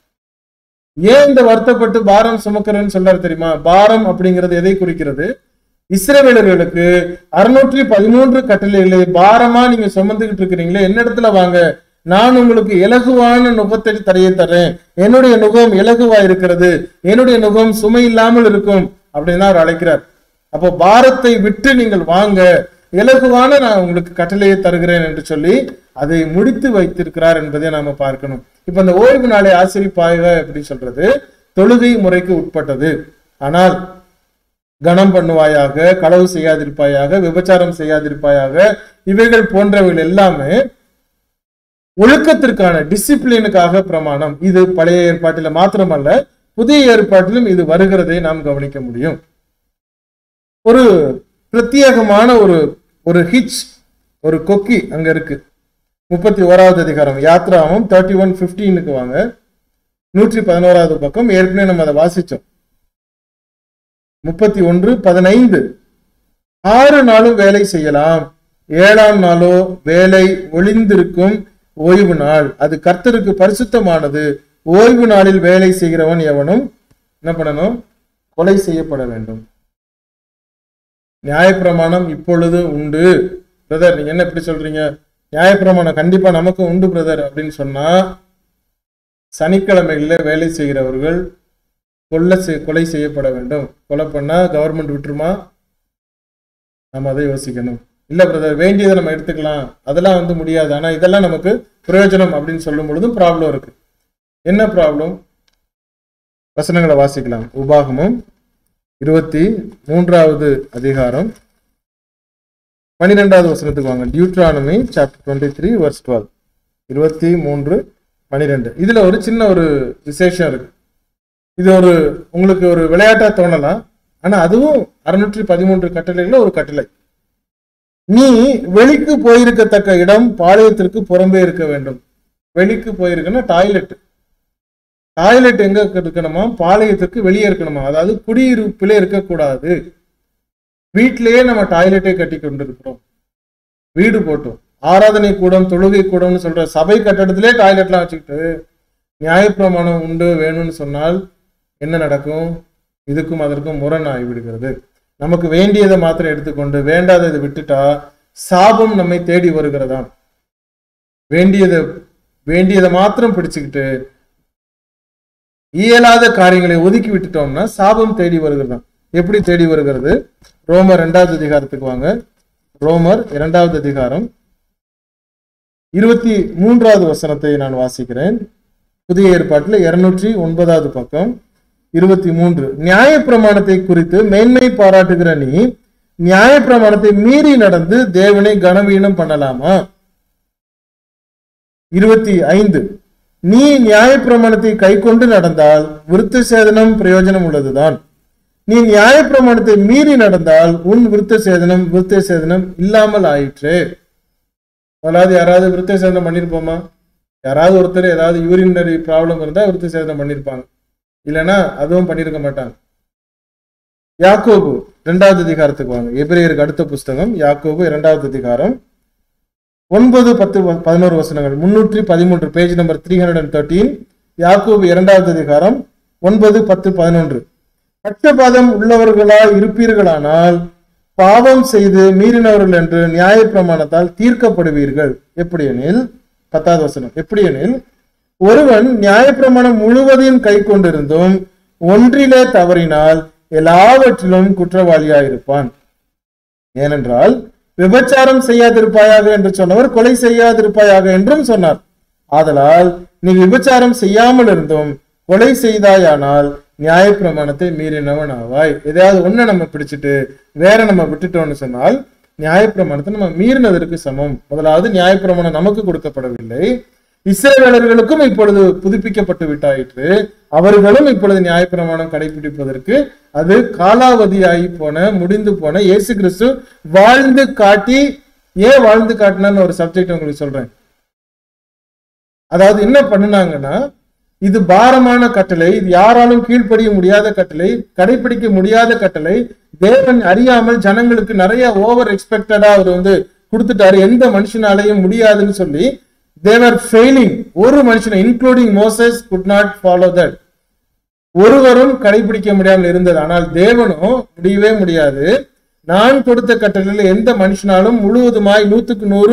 ஏன் இந்த வருத்தப்பட்டு பாரம் சுமக்கிறேன்னு சொல்றாரு தெரியுமா பாரம் அப்படிங்கிறது எதை குறிக்கிறது இஸ்ரவேலர்களுக்கு அறுநூற்றி பதிமூன்று கட்டளைகளை பாரமா நீங்க சுமந்துகிட்டு இருக்கிறீங்களே என்னிடத்துல வாங்க நான் உங்களுக்கு இலகுவான நுகத்தை தரையை தரேன் என்னுடைய நுகம் இலகுவா இருக்கிறது என்னுடைய நுகம் சுமை இல்லாமல் இருக்கும் அப்படின்னு அவர் அழைக்கிறார் அப்போ பாரத்தை விட்டு நீங்கள் வாங்க இலகுவான நான் உங்களுக்கு கட்டளையை தருகிறேன் என்று சொல்லி அதை முடித்து வைத்திருக்கிறார் என்பதை நாம பார்க்கணும் இப்ப இந்த ஓய்வு நாளை ஆசிரிப்பாக எப்படி சொல்றது தொழுகை முறைக்கு உட்பட்டது ஆனால் கனம் பண்ணுவாயாக களவு செய்யாதிருப்பாயாக விபச்சாரம் செய்யாதிருப்பாயாக இவைகள் போன்றவைகள் எல்லாமே ஒழுக்கத்திற்கான டிசிப்ளினுக்காக பிரமாணம் இது பழைய ஏற்பாட்டில மாத்திரமல்ல புதிய ஏற்பாட்டிலும் இது வருகிறதை நாம் கவனிக்க முடியும் ஒரு பிரத்யேகமான ஒரு ஒரு ஹிச் ஒரு கொக்கி அங்க இருக்கு முப்பத்தி ஓராவது அதிகாரம் யாத்ராமம் தேர்ட்டி ஒன் பிப்டீனுக்கு வாங்க நூற்றி பதினோராவது பக்கம் ஏற்கனவே நம்ம அதை வாசிச்சோம் முப்பத்தி ஒன்று பதினைந்து ஆறு நாளும் வேலை செய்யலாம் ஏழாம் நாளோ வேலை ஒளிந்திருக்கும் ஓய்வு நாள் அது கர்த்தருக்கு பரிசுத்தமானது ஓய்வு நாளில் வேலை செய்கிறவன் எவனும் என்ன பண்ணணும் கொலை செய்யப்பட வேண்டும் நியாயப்பிரமாணம் இப்பொழுது உண்டு பிரதர் நீங்க என்ன இப்படி சொல்றீங்க நியாயப்பிரமாணம் கண்டிப்பா நமக்கு உண்டு பிரதர் அப்படின்னு சொன்னா சனிக்கிழமைகள்ல வேலை செய்கிறவர்கள் கொல்ல செய்- கொலை செய்யப்பட வேண்டும் கொலை பண்ணா கவர்மெண்ட் விட்டுருமா நம்ம அதை யோசிக்கணும் இல்ல பிரதர் வேண்டியதை நம்ம எடுத்துக்கலாம் அதெல்லாம் வந்து முடியாது ஆனா இதெல்லாம் நமக்கு பிரயோஜனம் அப்படின்னு சொல்லும் பொழுதும் ப்ராப்ளம் இருக்கு என்ன ப்ராப்ளம் வசனங்களை வாசிக்கலாம் உபாகமும் இருபத்தி மூன்றாவது அதிகாரம் பன்னிரெண்டாவது வசனத்துக்கு வாங்க Deuteronomy chapter twenty three verse twelve இருபத்தி மூன்று பன்னிரெண்டு இதுல ஒரு சின்ன ஒரு விசேஷம் இருக்கு இது ஒரு உங்களுக்கு ஒரு விளையாட்டா தோணலாம் ஆனா அதுவும் அறுநூற்றி பதிமூன்று கட்டளைகள்ல ஒரு கட்டளை நீ வெளிக்கு போயிருக்கத்தக்க இடம் பாளையத்திற்கு புறம்பே இருக்க வேண்டும் வெளிக்கு போயிருக்குன்னா டாய்லெட் டாய்லெட் எங்க இருக்கணுமா பாளையத்திற்கு வெளியே இருக்கணுமா அதாவது குடியிருப்பிலே இருக்கக்கூடாது வீட்டிலேயே நம்ம டாய்லெட்டை கட்டி கொண்டிருக்கிறோம் வீடு போட்டோம் ஆராதனை கூடம் தொழுகை கூடம்னு சொல்ற சபை கட்டடத்திலே டாய்லெட்லாம் வச்சுக்கிட்டு நியாயப்பிரமாணம் உண்டு வேணும்னு சொன்னால் என்ன நடக்கும் இதுக்கும் அதற்கும் முரண் ஆகி விடுகிறது நமக்கு வேண்டியதை மாத்திரம் எடுத்துக்கொண்டு வேண்டாததை விட்டுட்டா சாபம் நம்மை தேடி வருகிறதாம் வேண்டியதை வேண்டியதை மாத்திரம் பிடிச்சுக்கிட்டு இயலாத காரியங்களை ஒதுக்கி விட்டுட்டோம்னா சாபம் தேடி வருகிறதாம் எப்படி தேடி வருகிறது ரோமர் இரண்டாவது அதிகாரத்துக்கு வாங்க ரோமர் இரண்டாவது அதிகாரம் இருபத்தி மூன்றாவது வசனத்தை நான் வாசிக்கிறேன் புதிய ஏற்பாட்டில் இருநூற்றி ஒன்பதாவது பக்கம் இருபத்தி மூன்று நியாயப்பிரமாணத்தை குறித்து மேன்மை பாராட்டுகிற நீ நியாயப்பிரமாணத்தை மீறி நடந்து தேவனை கனவீனம் பண்ணலாமா இருபத்தி ஐந்து நீ நியாயப்பிரமாணத்தை கை கொண்டு நடந்தால் விருத்த சேதனம் பிரயோஜனம் உள்ளதுதான் நீ நியாயப்பிரமாணத்தை மீறி நடந்தால் உன் விருத்த சேதனம் விருத்த சேதனம் இல்லாமல் ஆயிற்று அதாவது யாராவது விருத்த சேதனம் பண்ணியிருப்போமா யாராவது ஒருத்தர் ஏதாவது யூரினரி ப்ராப்ளம் இருந்தா விருத்த சேதனம் பண்ணியிருப்பாங்க இல்லைன்னா அதுவும் பண்ணியிருக்க மாட்டாங்க யாக்கோபு இரண்டாவது அதிகாரத்துக்கு வாங்க எபிரேயருக்கு அடுத்த புஸ்தகம் யாக்கோபு இரண்டாவது அதிகாரம் ஒன்பது பத்து வ- பதினோரு வசனங்கள் முன்னூற்றி பதிமூன்று page number three hundred and thirteen யாக்கோபு இரண்டாவது அதிகாரம் ஒன்பது பத்து பதினொன்று பட்சபாதம் உள்ளவர்களா இருப்பீர்களானால் பாவம் செய்து மீறினவர்கள் என்று நியாயப்பிரமாணத்தால் தீர்க்கப்படுவீர்கள் எப்படியெனில் பத்தாவது வசனம் எப்படியெனில் ஒருவன் நியாயப்பிரமாணம் முழுவதையும் கை கொண்டிருந்தும் ஒன்றிலே தவறினால் எல்லாவற்றிலும் குற்றவாளியாயிருப்பான் ஏனென்றால் விபச்சாரம் செய்யாதிருப்பாயாக என்று சொன்னவர் கொலை செய்யாதிருப்பாயாக என்றும் சொன்னார் ஆதலால் நீ விபச்சாரம் செய்யாமல் இருந்தும் கொலை செய்தாயானால் நியாயப்பிரமாணத்தை மீறினவன் ஆவாய் எதையாவது ஒண்ணு நம்ம பிடிச்சிட்டு வேற நம்ம விட்டுட்டோம்னு சொன்னால் நியாயப்பிரமாணத்தை நம்ம மீறினதற்கு சமம் முதலாவது நியாயப்பிரமாணம் நமக்கு கொடுக்கப்படவில்லை இஸ்ரவேலர்களுக்கும் இப்பொழுது புதுப்பிக்கப்பட்டு விட்டாயிற்று அவர்களும் இப்பொழுது நியாயப்பிரமாணம் கடைபிடிப்பதற்கு அது காலாவதியாகி போன முடிந்து போன இயேசு கிறிஸ்து வாழ்ந்து காட்டி ஏன் வாழ்ந்து காட்டினான்னு ஒரு சப்ஜெக்ட் உங்களுக்கு சொல்றேன் அதாவது என்ன பண்ணுனாங்கன்னா இது பாரமான கட்டளை இது யாராலும் கீழ்ப்படிய முடியாத கட்டளை கடைபிடிக்க முடியாத கட்டளை தேவன் அறியாமல் ஜனங்களுக்கு நிறைய ஓவர் எக்ஸ்பெக்டடா அவர் வந்து கொடுத்துட்டாரு எந்த மனுஷனாலையும் முடியாதுன்னு சொல்லி தேவர் ஃபெயிலிங் ஒரு மனுஷனை including Moses could not follow that ஒருவரும் கடைபிடிக்க முடியாமல் இருந்தது ஆனால் தேவனும் முடியவே முடியாது நான் கொடுத்த கட்டளையில் எந்த மனுஷனாலும் முழுவதுமாய் நூத்துக்கு நூறு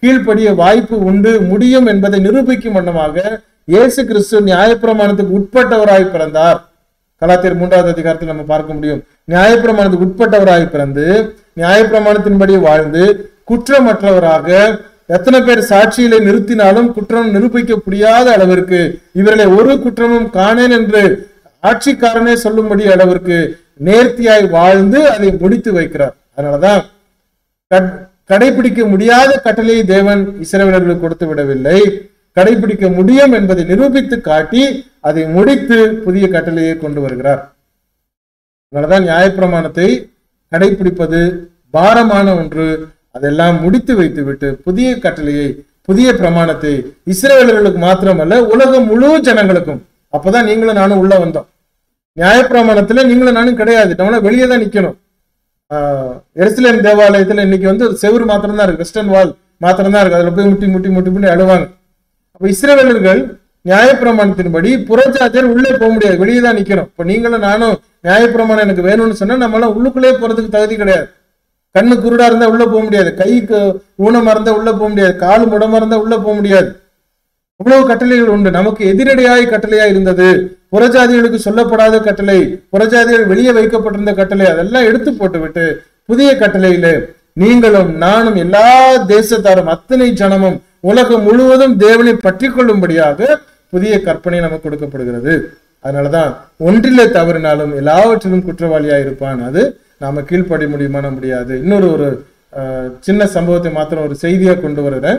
கீழ்ப்படிய வாய்ப்பு உண்டு முடியும் என்பதை நிரூபிக்கும் வண்ணமாக இயேசு கிறிஸ்து நியாயப்பிரமாணத்துக்கு உட்பட்டவராய் பிறந்தார் கலாத்தியர் மூன்றாவது அதிகாரத்தில் நம்ம பார்க்க முடியும் நியாயப்பிரமாணத்துக்கு உட்பட்டவராய் பிறந்து நியாயப்பிரமாணத்தின்படி வாழ்ந்து குற்றமற்றவராக எத்தனை பேர் சாட்சியிலே நிறுத்தினாலும் குற்றம் நிரூபிக்க முடியாத அளவிற்கு இவர்களை ஒரு குற்றமும் காணேன் என்று ஆட்சிக்காரனே சொல்லும்படி அளவிற்கு நேர்த்தியாய் வாழ்ந்து அதை முடித்து வைக்கிறார் அதனாலதான் கட்- கடைபிடிக்க முடியாத கட்டளையை தேவன் இஸ்ரவேலர்களுக்கு கொடுத்து விடவில்லை கடைபிடிக்க முடியும் என்பதை நிரூபித்து காட்டி அதை முடித்து புதிய கட்டளையை கொண்டு வருகிறார் அதனாலதான் நியாயப்பிரமாணத்தை கடைபிடிப்பது பாரமான ஒன்று அதெல்லாம் முடித்து வைத்துவிட்டு புதிய கட்டளையை புதிய பிரமாணத்தை இஸ்ரவேலர்களுக்கு மாத்திரமல்ல உலகம் முழு ஜனங்களுக்கும் அப்பதான் நீங்களும் நானும் உள்ள வந்தோம் நியாயப்பிரமாணத்துல நீங்களும் நானும் கிடையாது நம்மள வெளியே தான் நிக்கணும் ஆஹ் எருசலேம் தேவாலயத்துல இன்னைக்கு வந்து ஒரு செவுரு மாத்திரம் தான் இருக்கு வெஸ்டர்ன் வால் மாத்திரம் தான் இருக்கு அதுல போய் முட்டி முட்டி முட்டி முட்டி அழுவாங்க அப்ப இஸ்ரவேலர்கள் நியாயப்பிரமாணத்தின்படி புறஜாதியர் உள்ளே போக முடியாது வெளியே தான் நிக்கணும் இப்ப நீங்களும் நானும் நியாயப்பிரமாணம் எனக்கு வேணும்னு சொன்னா நம்மளாம் உள்ளுக்குள்ளே போறதுக்கு தகுதி கிடையாது கண்ணு குருடா இருந்தா உள்ள போக முடியாது கைக்கு ஊனமா இருந்தா உள்ள போக முடியாது கால் முடமா இருந்தா உள்ள போக முடியாது இவ்வளவு கட்டளைகள் உண்டு நமக்கு எதிரடையாய் கட்டளையாய் இருந்தது புறஜாதிகளுக்கு சொல்லப்படாத கட்டளை புறஜாதிகள் வெளியே வைக்கப்பட்டிருந்த கட்டளை அதெல்லாம் எடுத்து போட்டுவிட்டு புதிய கட்டளையில நீங்களும் நானும் எல்லா தேசத்தாரும் அத்தனை ஜனமும் உலகம் முழுவதும் தேவனை பற்றி கொள்ளும்படியாக புதிய கற்பனை நமக்கு கொடுக்கப்படுகிறது அதனாலதான் ஒன்றிலே தவறினாலும் எல்லாவற்றிலும் குற்றவாளியா இருப்பான் அது நாம கீழ்ப்படி முடியுமான முடியாது இன்னொரு ஒரு அஹ், சின்ன சம்பவத்தை மாத்திரம் ஒரு செய்தியா கொண்டு வருகிறேன்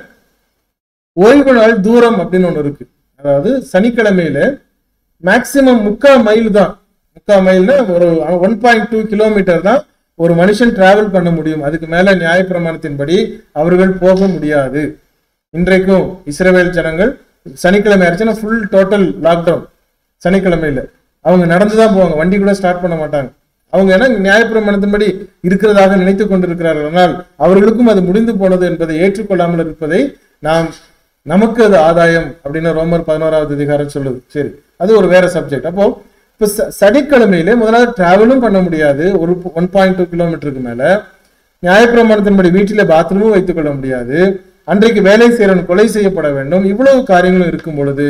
ஓய்வு நாள் தூரம் அப்படின்னு ஒண்ணு இருக்கு அதாவது சனிக்கிழமையில மேக்சிமம் முக்கா மைல் தான் முக்கா மைல்னா ஒரு ஒன் பாயிண்ட் டூ கிலோமீட்டர் தான் ஒரு மனுஷன் டிராவல் பண்ண முடியும் அதுக்கு மேல நியாயப்பிரமாணத்தின்படி அவர்கள் போக முடியாது இன்றைக்கும் இஸ்ரவேல் ஜனங்கள் சனிக்கிழமை ஆயிடுச்சுன்னா ஃபுல் டோட்டல் லாக்டவுன் சனிக்கிழமையில அவங்க நடந்து தான் போவாங்க வண்டி கூட ஸ்டார்ட் பண்ண மாட்டாங்க அவங்க என்ன நியாயப்பிரமாணத்தின்படி இருக்கிறதாக நினைத்துக் கொண்டிருக்கிறார்கள் ஆனால் அவர்களுக்கும் அது முடிந்து போனது என்பதை ஏற்றுக்கொள்ளாமல் இருப்பதை நாம் நமக்கு அது ஆதாயம் அப்படின்னு ரோமர் பதினோராவது அதிகாரம் சொல்லுது சரி அது ஒரு வேற சப்ஜெக்ட் அப்போ இப்ப ச- சனிக்கிழமையிலே முதலாவது டிராவலும் பண்ண முடியாது ஒரு ஒன் பாயிண்ட் டூ கிலோமீட்டருக்கு மேல நியாயப்பிரமாணத்தின்படி வீட்டிலே பாத்ரூமும் வைத்துக் கொள்ள முடியாது அன்றைக்கு வேலை செய்யறவன் கொலை செய்யப்பட வேண்டும் இவ்வளவு காரியங்களும் இருக்கும் பொழுது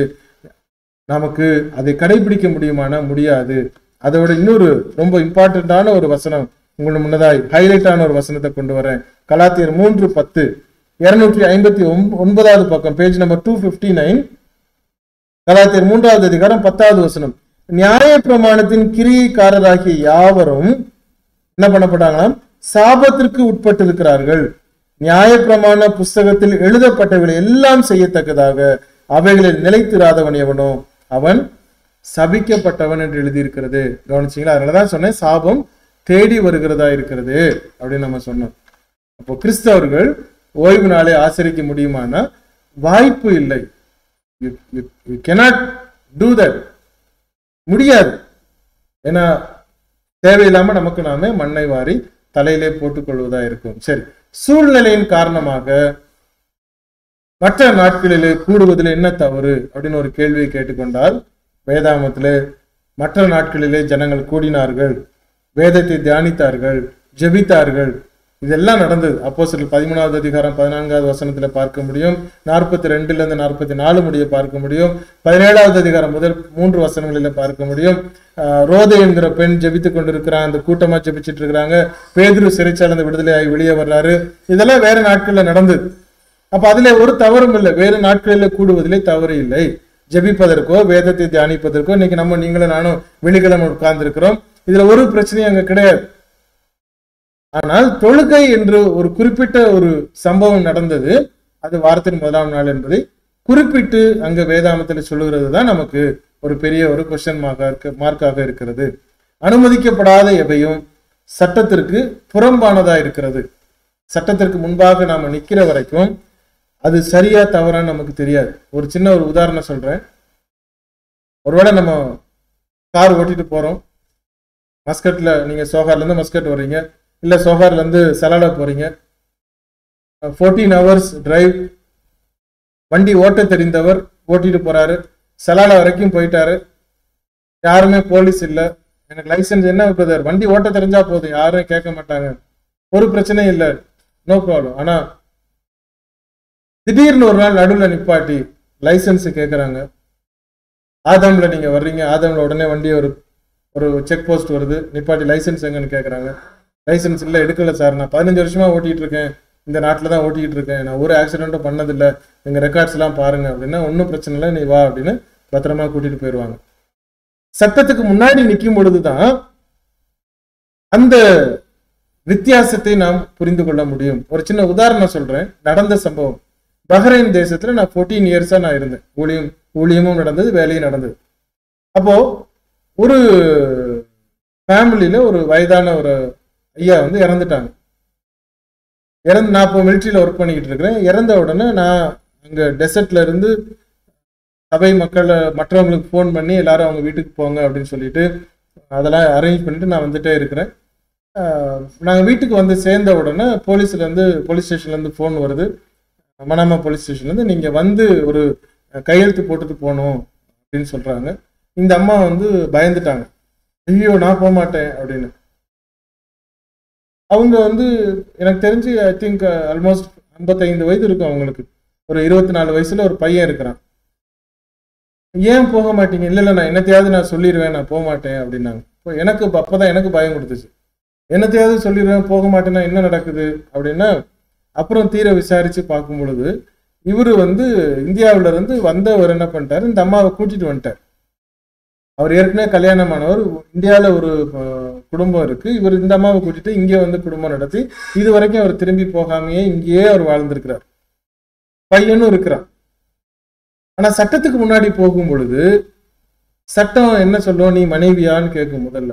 நமக்கு அதை கடைபிடிக்க முடியுமானா முடியாது அதோட இன்னொரு ரொம்ப இம்பார்ட்டன்டான ஒரு வசனம் உங்களுக்கு முன்னதாய் ஹைலைட்டான ஒரு வசனத்தை கொண்டு வரேன் கலாத்தியர் மூன்று பத்து இருநூற்றி ஐம்பத்தி ஒன்பதாவது பக்கம் page number two fifty nine கலாத்தியர் மூன்றாவது அதிகாரம் பத்தாவது வசனம் நியாய பிரமாணத்தின் கிரியைக்காரராகிய யாவரும் என்ன பண்ணப்பட்டாங்களாம் சாபத்திற்கு உட்பட்டிருக்கிறார்கள் நியாயப்பிரமாண புஸ்தகத்தில் எழுதப்பட்டவைகளை எல்லாம் செய்யத்தக்கதாக அவைகளில் நிலைத்திராதவன் எவனோ அவன் சபிக்கப்பட்டவன் என்று எழுதியிருக்கிறது கவனிச்சீங்களா அதனாலதான் சொன்னேன் சாபம் தேடி வருகிறதா இருக்கிறது அப்படின்னு நம்ம சொன்னோம் அப்போ கிறிஸ்தவர்கள் ஓய்வு நாளை ஆசரிக்க முடியுமானா வாய்ப்பு இல்லை யூ cannot டூ தட் முடியாது ஏன்னா தேவையில்லாம நமக்கு நாமே மண்ணை வாரி தலையிலே போட்டுக்கொள்வதா இருக்கும் சரி சூழ்நிலையின் காரணமாக மற்ற நாட்களிலே கூடுவதில் என்ன தவறு அப்படின்னு ஒரு கேள்வியை கேட்டுக்கொண்டால் வேதாமத்திலே மற்ற நாட்களிலே ஜனங்கள் கூடினார்கள் வேதத்தை தியானித்தார்கள் ஜெபித்தார்கள் இதெல்லாம் நடந்தது அப்போ சில பதிமூணாவது அதிகாரம் பதினான்காவது வசனத்துல பார்க்க முடியும் நாற்பத்தி ரெண்டுல இருந்து நாற்பத்தி நாலு முடிய பார்க்க முடியும் பதினேழாவது அதிகாரம் முதல் மூன்று வசனங்களில பார்க்க முடியும் ஆஹ் ரோதை என்கிற பெண் ஜெபித்துக் கொண்டிருக்கிறான் அந்த கூட்டமா ஜெபிச்சிட்டு இருக்கிறாங்க பேதுரு சிறைச்சாலை விடுதலையாகி வெளியே வர்றாரு இதெல்லாம் வேற நாட்கள்ல நடந்தது அப்ப அதுல ஒரு தவறும் இல்லை வேறு நாட்களில் கூடுவதிலே தவறு இல்லை ஜெபிப்பதற்கோ வேதத்தை தியானிப்பதற்கோ இன்னைக்கு நம்ம நீங்களும் நானும் வெள்ளிக்கிழமை உட்கார்ந்து இருக்கிறோம் இதுல ஒரு பிரச்சனையும் அங்க கிடையாது ஆனால் தொழுகை என்று ஒரு குறிப்பிட்ட ஒரு சம்பவம் நடந்தது அது வாரத்தின் முதலாம் நாள் என்பதை குறிப்பிட்டு அங்க வேதாமத்தில் சொல்லுகிறது தான் நமக்கு ஒரு பெரிய ஒரு கொஸ்டின் மார்க்காக மார்க்காக இருக்கிறது அனுமதிக்கப்படாத எவையும் சட்டத்திற்கு புறம்பானதா இருக்கிறது சட்டத்திற்கு முன்பாக நாம நிக்கிற வரைக்கும் அது சரியா தவறான்னு நமக்கு தெரியாது ஒரு சின்ன ஒரு உதாரணம் சொல்றேன் ஒருவேளை நம்ம கார் ஓட்டிட்டு போறோம் மஸ்கட்ல நீங்க சோகார்ல இருந்து மஸ்கட் வர்றீங்க இல்ல சோகார்ல இருந்து சலாலா போறீங்க ஃபோர்டீன் ஹவர்ஸ் டிரைவ் வண்டி ஓட்ட தெரிந்தவர் ஓட்டிட்டு போறாரு சலாலா வரைக்கும் போயிட்டாரு யாருமே போலீஸ் இல்ல எனக்கு லைசென்ஸ் என்ன பிரதர் வண்டி ஓட்ட தெரிஞ்சா போதும் யாரும் கேட்க மாட்டாங்க ஒரு பிரச்சனையும் இல்லை நோ ப்ராப்ளம் ஆனா திடீர்னு ஒரு நாள் நடுவில் நிப்பாட்டி லைசன்ஸ் கேட்குறாங்க ஆதாம்ல நீங்க வர்றீங்க ஆதாம்ல உடனே வண்டி ஒரு ஒரு செக் போஸ்ட் வருது நிப்பாட்டி லைசன்ஸ் எங்கன்னு கேட்குறாங்க லைசன்ஸ் இல்லை எடுக்கல சார் நான் பதினஞ்சு வருஷமா ஓட்டிட்டு இருக்கேன் இந்த நாட்டில் தான் ஓட்டிட்டு இருக்கேன் நான் ஒரு ஆக்சிடென்ட்டும் பண்ணதில்லை எங்க ரெக்கார்ட்ஸ் எல்லாம் பாருங்க அப்படின்னா ஒன்றும் பிரச்சனை இல்லை நீ வா அப்படின்னு பத்திரமா கூட்டிட்டு போயிடுவாங்க சட்டத்துக்கு முன்னாடி நிற்கும் பொழுதுதான் அந்த வித்தியாசத்தை நாம் புரிந்து கொள்ள முடியும் ஒரு சின்ன உதாரணம் சொல்றேன் நடந்த சம்பவம் பஹ்ரைன் தேசத்துல நான் 14 இயர்ஸா நான் இருந்தேன் ஊழியம் ஊழியமும் நடந்தது வேலையும் நடந்தது அப்போ ஒரு ஃபேமிலியில ஒரு வயதான ஒரு ஐயா வந்து இறந்துட்டாங்க இறந்து நான் இப்போ மிலிட்ரியில் ஒர்க் பண்ணிக்கிட்டு இருக்கிறேன் இறந்த உடனே நான் அங்கே டெசர்ட்ல இருந்து சபை மக்களை மற்றவங்களுக்கு ஃபோன் பண்ணி எல்லாரும் அவங்க வீட்டுக்கு போங்க அப்படின்னு சொல்லிட்டு அதெல்லாம் அரேஞ்ச் பண்ணிட்டு நான் வந்துட்டே இருக்கிறேன் நாங்கள் வீட்டுக்கு வந்து சேர்ந்த உடனே போலீஸ்லேருந்து போலீஸ் ஸ்டேஷன்லேருந்து ஃபோன் வருது மனாமா போலீஸ் ஸ்டேஷன்லேருந்து நீங்கள் வந்து ஒரு கையெழுத்து போட்டுட்டு போகணும் அப்படின்னு சொல்கிறாங்க இந்த அம்மா வந்து பயந்துட்டாங்க ஐயோ நான் போக மாட்டேன் அப்படின்னு அவங்க வந்து எனக்கு தெரிஞ்சு ஐ திங்க் ஆல்மோஸ்ட் ஐம்பத்தைந்து வயது இருக்கும் அவங்களுக்கு ஒரு இருபத்தி நாலு வயசுல ஒரு பையன் இருக்கிறான் ஏன் போக மாட்டீங்க இல்லை இல்லை நான் என்னத்தையாவது நான் சொல்லிடுவேன் நான் போக மாட்டேன் அப்படின்னாங்க இப்போ எனக்கு அப்போ அப்பதான் எனக்கு பயம் கொடுத்துச்சு என்னத்தையாவது சொல்லிடுவேன் போக மாட்டேன்னா என்ன நடக்குது அப்படின்னா அப்புறம் தீர விசாரிச்சு பார்க்கும் பொழுது இவர் வந்து இந்தியாவில இருந்து வந்தவர் என்ன பண்ணிட்டாரு இந்த அம்மாவை கூட்டிட்டு வந்துட்டார் அவர் ஏற்கனவே கல்யாணமானவர் இந்தியாவில் ஒரு அஹ், குடும்பம் இருக்கு இவர் இந்த அம்மாவை கூட்டிட்டு இங்கே வந்து குடும்பம் நடத்தி இது வரைக்கும் அவர் திரும்பி போகாமையே இங்கேயே அவர் வாழ்ந்திருக்கிறார் பையனும் இருக்கிறான் ஆனா சட்டத்துக்கு முன்னாடி போகும் பொழுது சட்டம் என்ன சொல்லும் நீ மனைவியான்னு கேட்கும் முதல்ல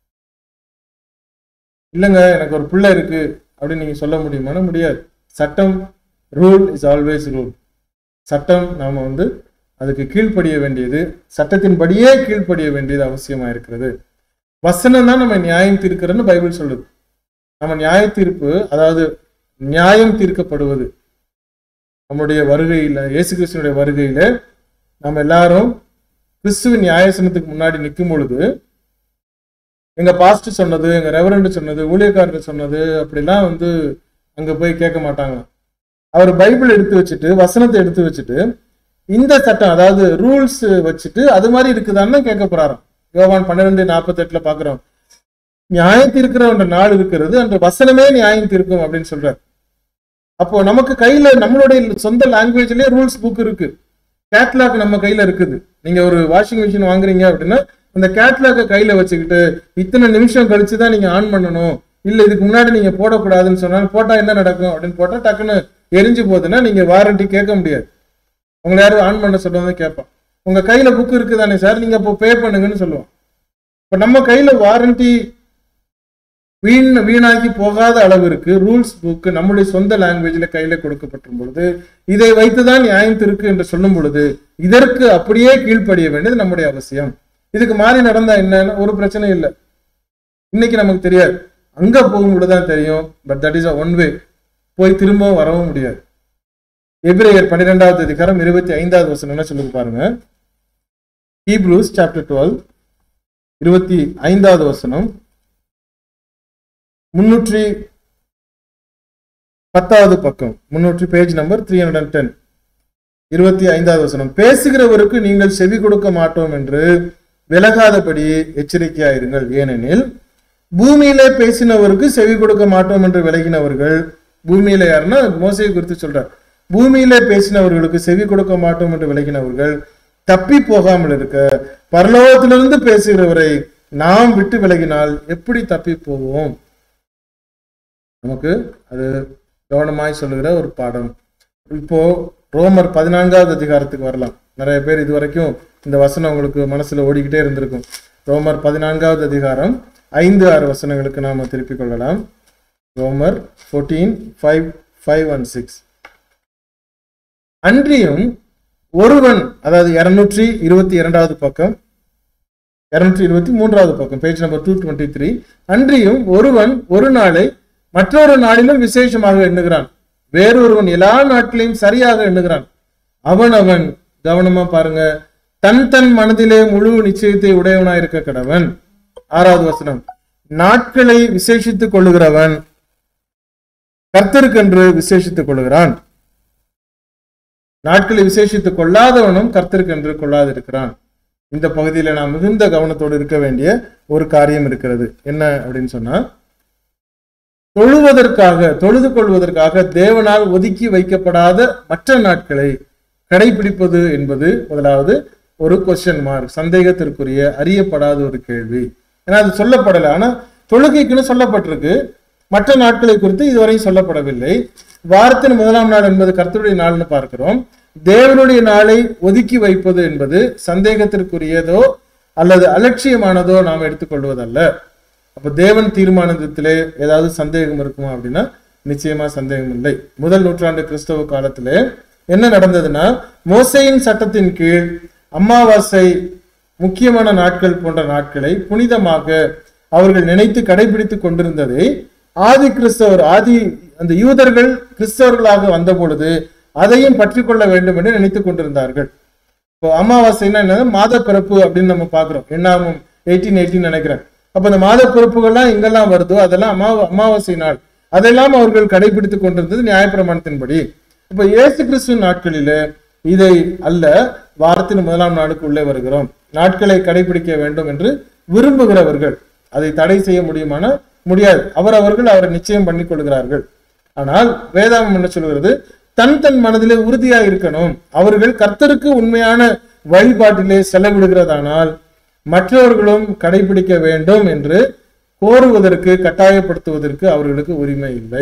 இல்லைங்க எனக்கு ஒரு பிள்ளை இருக்கு அப்படின்னு நீங்க சொல்ல முடியுமானா முடியாது சட்டம் ரூல் இஸ் ஆல்வேஸ் ரூல் சட்டம் நாம வந்து அதுக்கு கீழ்ப்படிய வேண்டியது சட்டத்தின்படியே கீழ்ப்படிய வேண்டியது அவசியமா இருக்கிறது வசனம் தான் நம்ம நியாயம் தீர்க்கிறன்னு பைபிள் சொல்லுது நம்ம நியாய தீர்ப்பு அதாவது நியாயம் தீர்க்கப்படுவது நம்முடைய வருகையில இயேசு கிறிஸ்துவனுடைய வருகையில நம்ம எல்லாரும் கிறிஸ்துவின் நியாயசனத்துக்கு முன்னாடி நிற்கும் பொழுது எங்க பாஸ்ட் சொன்னது எங்க ரெவரண்ட் சொன்னது ஊழியக்காரர் சொன்னது அப்படிலாம் வந்து அங்க போய் கேட்க மாட்டாங்க அவர் பைபிள் எடுத்து வச்சுட்டு வசனத்தை எடுத்து வச்சுட்டு இந்த சட்டம் அதாவது ரூல்ஸ் வச்சுட்டு அது மாதிரி இருக்குதான்னு கேட்க போறாராம் யோவான் பன்னிரெண்டு நாற்பத்தி எட்டுல பாக்குறோம் நியாயம் தீர்க்கிற என்ற நாள் இருக்கிறது அந்த வசனமே நியாயம் தீர்க்கும் அப்படின்னு சொல்றாரு அப்போ நமக்கு கையில நம்மளுடைய சொந்த லாங்குவேஜ்லயே ரூல்ஸ் புக் இருக்கு கேட்லாக் நம்ம கையில இருக்குது நீங்க ஒரு வாஷிங் மிஷின் வாங்குறீங்க அப்படின்னா அந்த கேட்லாக கையில வச்சுக்கிட்டு இத்தனை நிமிஷம் கழிச்சு தான் நீங்க ஆன் பண்ணணும் இல்ல இதுக்கு முன்னாடி நீங்க போடக்கூடாதுன்னு சொன்னாலும் போட்டா என்ன நடக்கும் அப்படின்னு போட்டா டக்குன்னு எரிஞ்சு போகுதுன்னா நீங்க வாரண்டி கேட்க முடியாது உங்களை யாரும் ஆன் பண்ண சொல்லுவாங்க கேட்பான் உங்க கையில புக் இருக்குதானே சார் நீங்க அப்போ பே பண்ணுங்கன்னு சொல்லுவோம் இப்ப நம்ம கையில வாரண்டி வீண் வீணாகி போகாத அளவிற்கு ரூல்ஸ் புக் நம்முடைய சொந்த லாங்குவேஜ்ல கையில கொடுக்கப்பட்டிருக்கும் பொழுது இதை வைத்துதான் நியாயம் திருக்கு என்று சொல்லும் பொழுது இதற்கு அப்படியே கீழ்ப்படிய வேண்டியது நம்முடைய அவசியம் இதுக்கு மாறி நடந்தா என்னன்னு ஒரு பிரச்சனை இல்லை இன்னைக்கு நமக்கு தெரியாது அங்க போகும்பொழுதுதான் தெரியும் but that is a one way போய் திரும்பவும் வரவும் முடியாது எபிரேயர் பன்னிரெண்டாவது அதிகாரம் இருபத்தி ஐந்தாவது வசனம் என்ன சொல்லுது பாருங்க ஹீப்ரூஸ் சாப்டர் டுவெல் இருபத்தி ஐந்தாவது வசனம் முன்னூற்றி பத்தாவது பக்கம் முன்னூற்றி page number three hundred and ten இருபத்தி ஐந்தாவது வசனம் பேசுகிறவருக்கு நீங்கள் செவி கொடுக்க மாட்டோம் என்று விலகாதபடி எச்சரிக்கையாயிருங்கள் ஏனெனில் பூமியிலே பேசினவருக்கு செவி கொடுக்க மாட்டோம் என்று விலகினவர்கள் பூமியில யாருன்னா மோசையை குறித்து சொல்றார் பூமியிலே பேசினவர்களுக்கு செவி கொடுக்க மாட்டோம் என்று விலகினவர்கள் தப்பி போகாமல் இருக்க பரலோகத்திலிருந்து பேசுகிறவரை நாம் விட்டு விலகினால் எப்படி தப்பி போவோம் நமக்கு அது கவனமாய் சொல்லுகிற ஒரு பாடம் இப்போ ரோமர் பதினான்காவது அதிகாரத்துக்கு வரலாம் நிறைய பேர் இது வரைக்கும் இந்த வசனம் உங்களுக்கு மனசுல ஓடிக்கிட்டே இருந்திருக்கும் ரோமர் பதினான்காவது அதிகாரம் ஐந்து ஆறு வசனங்களுக்கு நாம திருப்பிக் கொள்ளலாம் ரோமர் fourteen five five and six அன்றியும் ஒருவன் அதாவது இருநூற்றி இருபத்தி இரண்டாவது பக்கம் இருநூற்றி இருபத்தி மூன்றாவது பக்கம் page number two twenty three அன்றியும் ஒருவன் ஒரு நாளை மற்றொரு நாளிலும் விசேஷமாக எண்ணுகிறான் வேறொருவன் எல்லா நாட்டிலையும் சரியாக எண்ணுகிறான் அவன் அவன் கவனமா பாருங்க தன் தன் மனதிலே முழு நிச்சயத்தை உடையவனாயிருக்க கடவன் ஆறாவது வசனம் நாட்களை விசேஷித்துக் கொள்ளுகிறவன் கர்த்தருக்கென்று விசேஷித்துக் கொள்ளுகிறான் நாட்களை விசேஷித்துக் கொள்ளாதவனும் கர்த்தருக்கென்று கொள்ளாதிருக்கிறான் இந்த பகுதியில நாம் மிகுந்த கவனத்தோடு இருக்க வேண்டிய ஒரு காரியம் இருக்கிறது என்ன அப்படின்னு சொன்னா தொழுவதற்காக தொழுது கொள்வதற்காக தேவனால் ஒதுக்கி வைக்கப்படாத மற்ற நாட்களை கடைபிடிப்பது என்பது முதலாவது ஒரு கொஸ்டின் மார்க் சந்தேகத்திற்குரிய அறியப்படாத ஒரு கேள்வி ஏன்னா அது சொல்லப்படலை ஆனா தொழுகைக்குன்னு சொல்லப்பட்டிருக்கு மற்ற நாட்களை குறித்து இதுவரை சொல்லப்படவில்லை வாரத்தின் முதலாம் நாள் என்பது கர்த்தருடைய நாள்னு பார்க்கிறோம் தேவனுடைய நாளை ஒதுக்கி வைப்பது என்பது சந்தேகத்திற்குரியதோ அல்லது அலட்சியமானதோ நாம் எடுத்துக்கொள்வதல்ல அப்ப தேவன் தீர்மானத்திலே ஏதாவது சந்தேகம் இருக்குமா அப்படின்னா நிச்சயமா சந்தேகம் இல்லை முதல் நூற்றாண்டு கிறிஸ்தவ காலத்திலே என்ன நடந்ததுன்னா மோசையின் சட்டத்தின் கீழ் அமாவாசை முக்கியமான நாட்கள் போன்ற நாட்களை புனிதமாக அவர்கள் நினைத்து கடைபிடித்துக் கொண்டிருந்ததை ஆதி கிறிஸ்தவர் ஆதி அந்த யூதர்கள் கிறிஸ்தவர்களாக வந்த பொழுது அதையும் பற்றி கொள்ள வேண்டும் என்று நினைத்துக் கொண்டிருந்தார்கள் இப்போ அமாவாசைன்னா என்னது மாத பிறப்பு அப்படின்னு நம்ம பாக்குறோம் என்னாகும் எயிட்டீன் எயிட்டீன் நினைக்கிறேன் அப்ப இந்த மாத பிறப்புகள்லாம் எங்கெல்லாம் வருதோ அதெல்லாம் அமாவ அமாவாசை நாள் அதெல்லாம் அவர்கள் கடைபிடித்துக் கொண்டிருந்தது நியாயப்பிரமாணத்தின்படி இப்ப இயேசு கிறிஸ்து நாட்களிலே இதை அல்ல வாரத்தின் முதலாம் நாளுக்கு உள்ளே வருகிறோம் நாட்களை கடைபிடிக்க வேண்டும் என்று விரும்புகிறவர்கள் அதை தடை செய்ய முடியுமான முடியாது அவர் அவர்கள் அவரை நிச்சயம் பண்ணிக் கொள்கிறார்கள் ஆனால் வேதாகம் என்ன சொல்கிறது தன் தன் மனதிலே உறுதியா இருக்கணும் அவர்கள் கர்த்தருக்கு உண்மையான வழிபாட்டிலே செலவிடுகிறதானால் மற்றவர்களும் கடைபிடிக்க வேண்டும் என்று கோருவதற்கு கட்டாயப்படுத்துவதற்கு அவர்களுக்கு உரிமை இல்லை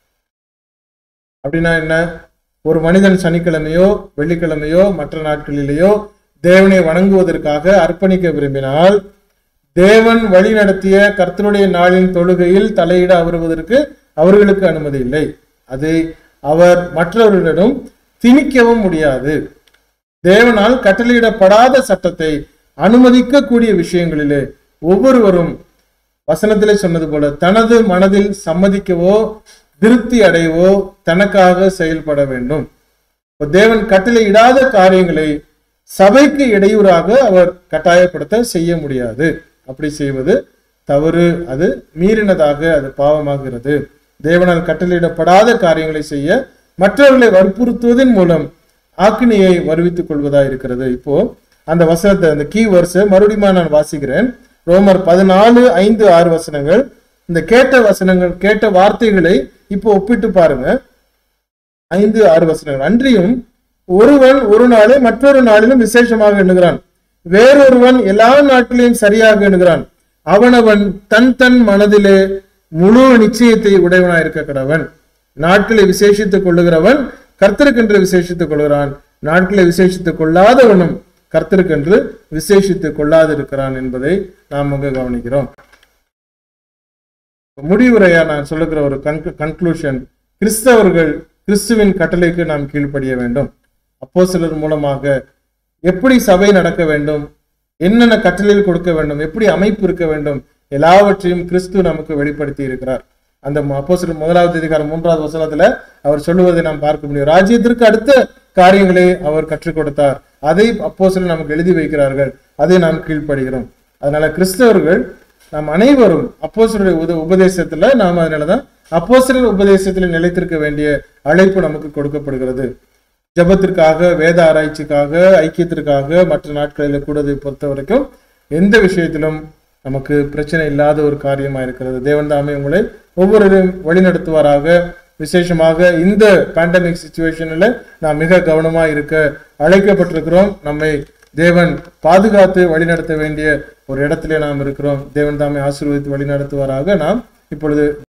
அப்படின்னா என்ன ஒரு மனிதன் சனிக்கிழமையோ வெள்ளிக்கிழமையோ மற்ற நாட்களிலேயோ தேவனை வணங்குவதற்காக அர்ப்பணிக்க விரும்பினால் தேவன் வழி நடத்திய கர்த்தருடைய நாளின் தொழுகையில் தலையிட வருவதற்கு அவர்களுக்கு அனுமதி இல்லை அதை அவர் மற்றவர்களிடம் திணிக்கவும் முடியாது தேவனால் கட்டளையிடப்படாத சட்டத்தை அனுமதிக்கக்கூடிய விஷயங்களிலே ஒவ்வொருவரும் வசனத்திலே சொன்னது போல தனது மனதில் சம்மதிக்கவோ திருப்தி அடையவோ தனக்காக செயல்பட வேண்டும் இப்ப தேவன் கட்டளையிடாத காரியங்களை சபைக்கு இடையூறாக அவர் கட்டாயப்படுத்த செய்ய முடியாது அப்படி செய்வது தவறு அது மீறினதாக அது பாவமாகிறது தேவனால் கட்டளையிடப்படாத காரியங்களை செய்ய மற்றவர்களை வற்புறுத்துவதன் மூலம் ஆக்கினியை வருவித்துக் கொள்வதா இருக்கிறது இப்போ அந்த வசனத்தை அந்த கீ வேர்ஸை மறுபடியும் நான் வாசிக்கிறேன் ரோமர் பதினாலு ஐந்து ஆறு வசனங்கள் இந்த கேட்ட வசனங்கள் கேட்ட வார்த்தைகளை இப்போ ஒப்பிட்டு பாருங்க ஐந்து ஆறு வசனங்கள் அன்றியும் ஒருவன் ஒரு நாளை மற்றொரு நாளிலும் விசேஷமாக எண்ணுகிறான் வேறொருவன் எல்லா நாட்களையும் சரியாக எண்ணுகிறான் அவனவன் தன் தன் மனதிலே முழு நிச்சயத்தை உடையவனாயிருக்க கடவன் நாட்களை விசேஷித்துக் கொள்ளுகிறவன் கர்த்தருக்கென்று விசேஷித்துக் கொள்கிறான் நாட்களை விசேஷித்துக் கொள்ளாதவனும் கர்த்தருக்கென்று விசேஷித்துக் கொள்ளாதிருக்கிறான் என்பதை நாம் அங்கு கவனிக்கிறோம் முடிவுரையா நான் சொல்லுகிற ஒரு கன்க்ளூஷன் கிறிஸ்தவர்கள் கிறிஸ்துவின் கட்டளைக்கு நாம் கீழ்ப்படிய வேண்டும் அப்போ சிலர் மூலமாக எப்படி சபை நடக்க வேண்டும் என்னென்ன கட்டளையில் கொடுக்க வேண்டும் எப்படி அமைப்பு இருக்க வேண்டும் எல்லாவற்றையும் கிறிஸ்து நமக்கு வெளிப்படுத்தி இருக்கிறார் அந்த அப்போ சிலர் முதலாவது அதிகாரம் மூன்றாவது வசனத்துல அவர் சொல்லுவதை நாம் பார்க்க முடியும் ராஜ்யத்திற்கு அடுத்த காரியங்களை அவர் கற்றுக் கொடுத்தார் அதை அப்போ சிலர் நமக்கு எழுதி வைக்கிறார்கள் அதை நாம் கீழ்ப்படுகிறோம் அதனால கிறிஸ்தவர்கள் நாம் அனைவரும் அப்போசருடைய உத உபதேசத்துல நாம் அதனாலதான் அப்போசரர் உபதேசத்துல நிலைத்திருக்க வேண்டிய அழைப்பு நமக்கு கொடுக்கப்படுகிறது ஜபத்திற்காக வேத ஆராய்ச்சிக்காக ஐக்கியத்திற்காக மற்ற நாட்களில் கூடதை பொறுத்த வரைக்கும் எந்த விஷயத்திலும் நமக்கு பிரச்சனை இல்லாத ஒரு காரியமா இருக்கிறது தேவன் தாமே உங்களை ஒவ்வொருவரையும் வழிநடத்துவாராக விசேஷமாக இந்த பேண்டமிக் சுச்சுவேஷன்ல நாம் மிக கவனமா இருக்க அழைக்கப்பட்டிருக்கிறோம் நம்மை தேவன் பாதுகாத்து வழிநடத்த வேண்டிய ஒரு இடத்திலே நாம் இருக்கிறோம் தேவன் தாமே ஆசீர்வதித்து வழிநடத்துவாராக நாம் இப்பொழுது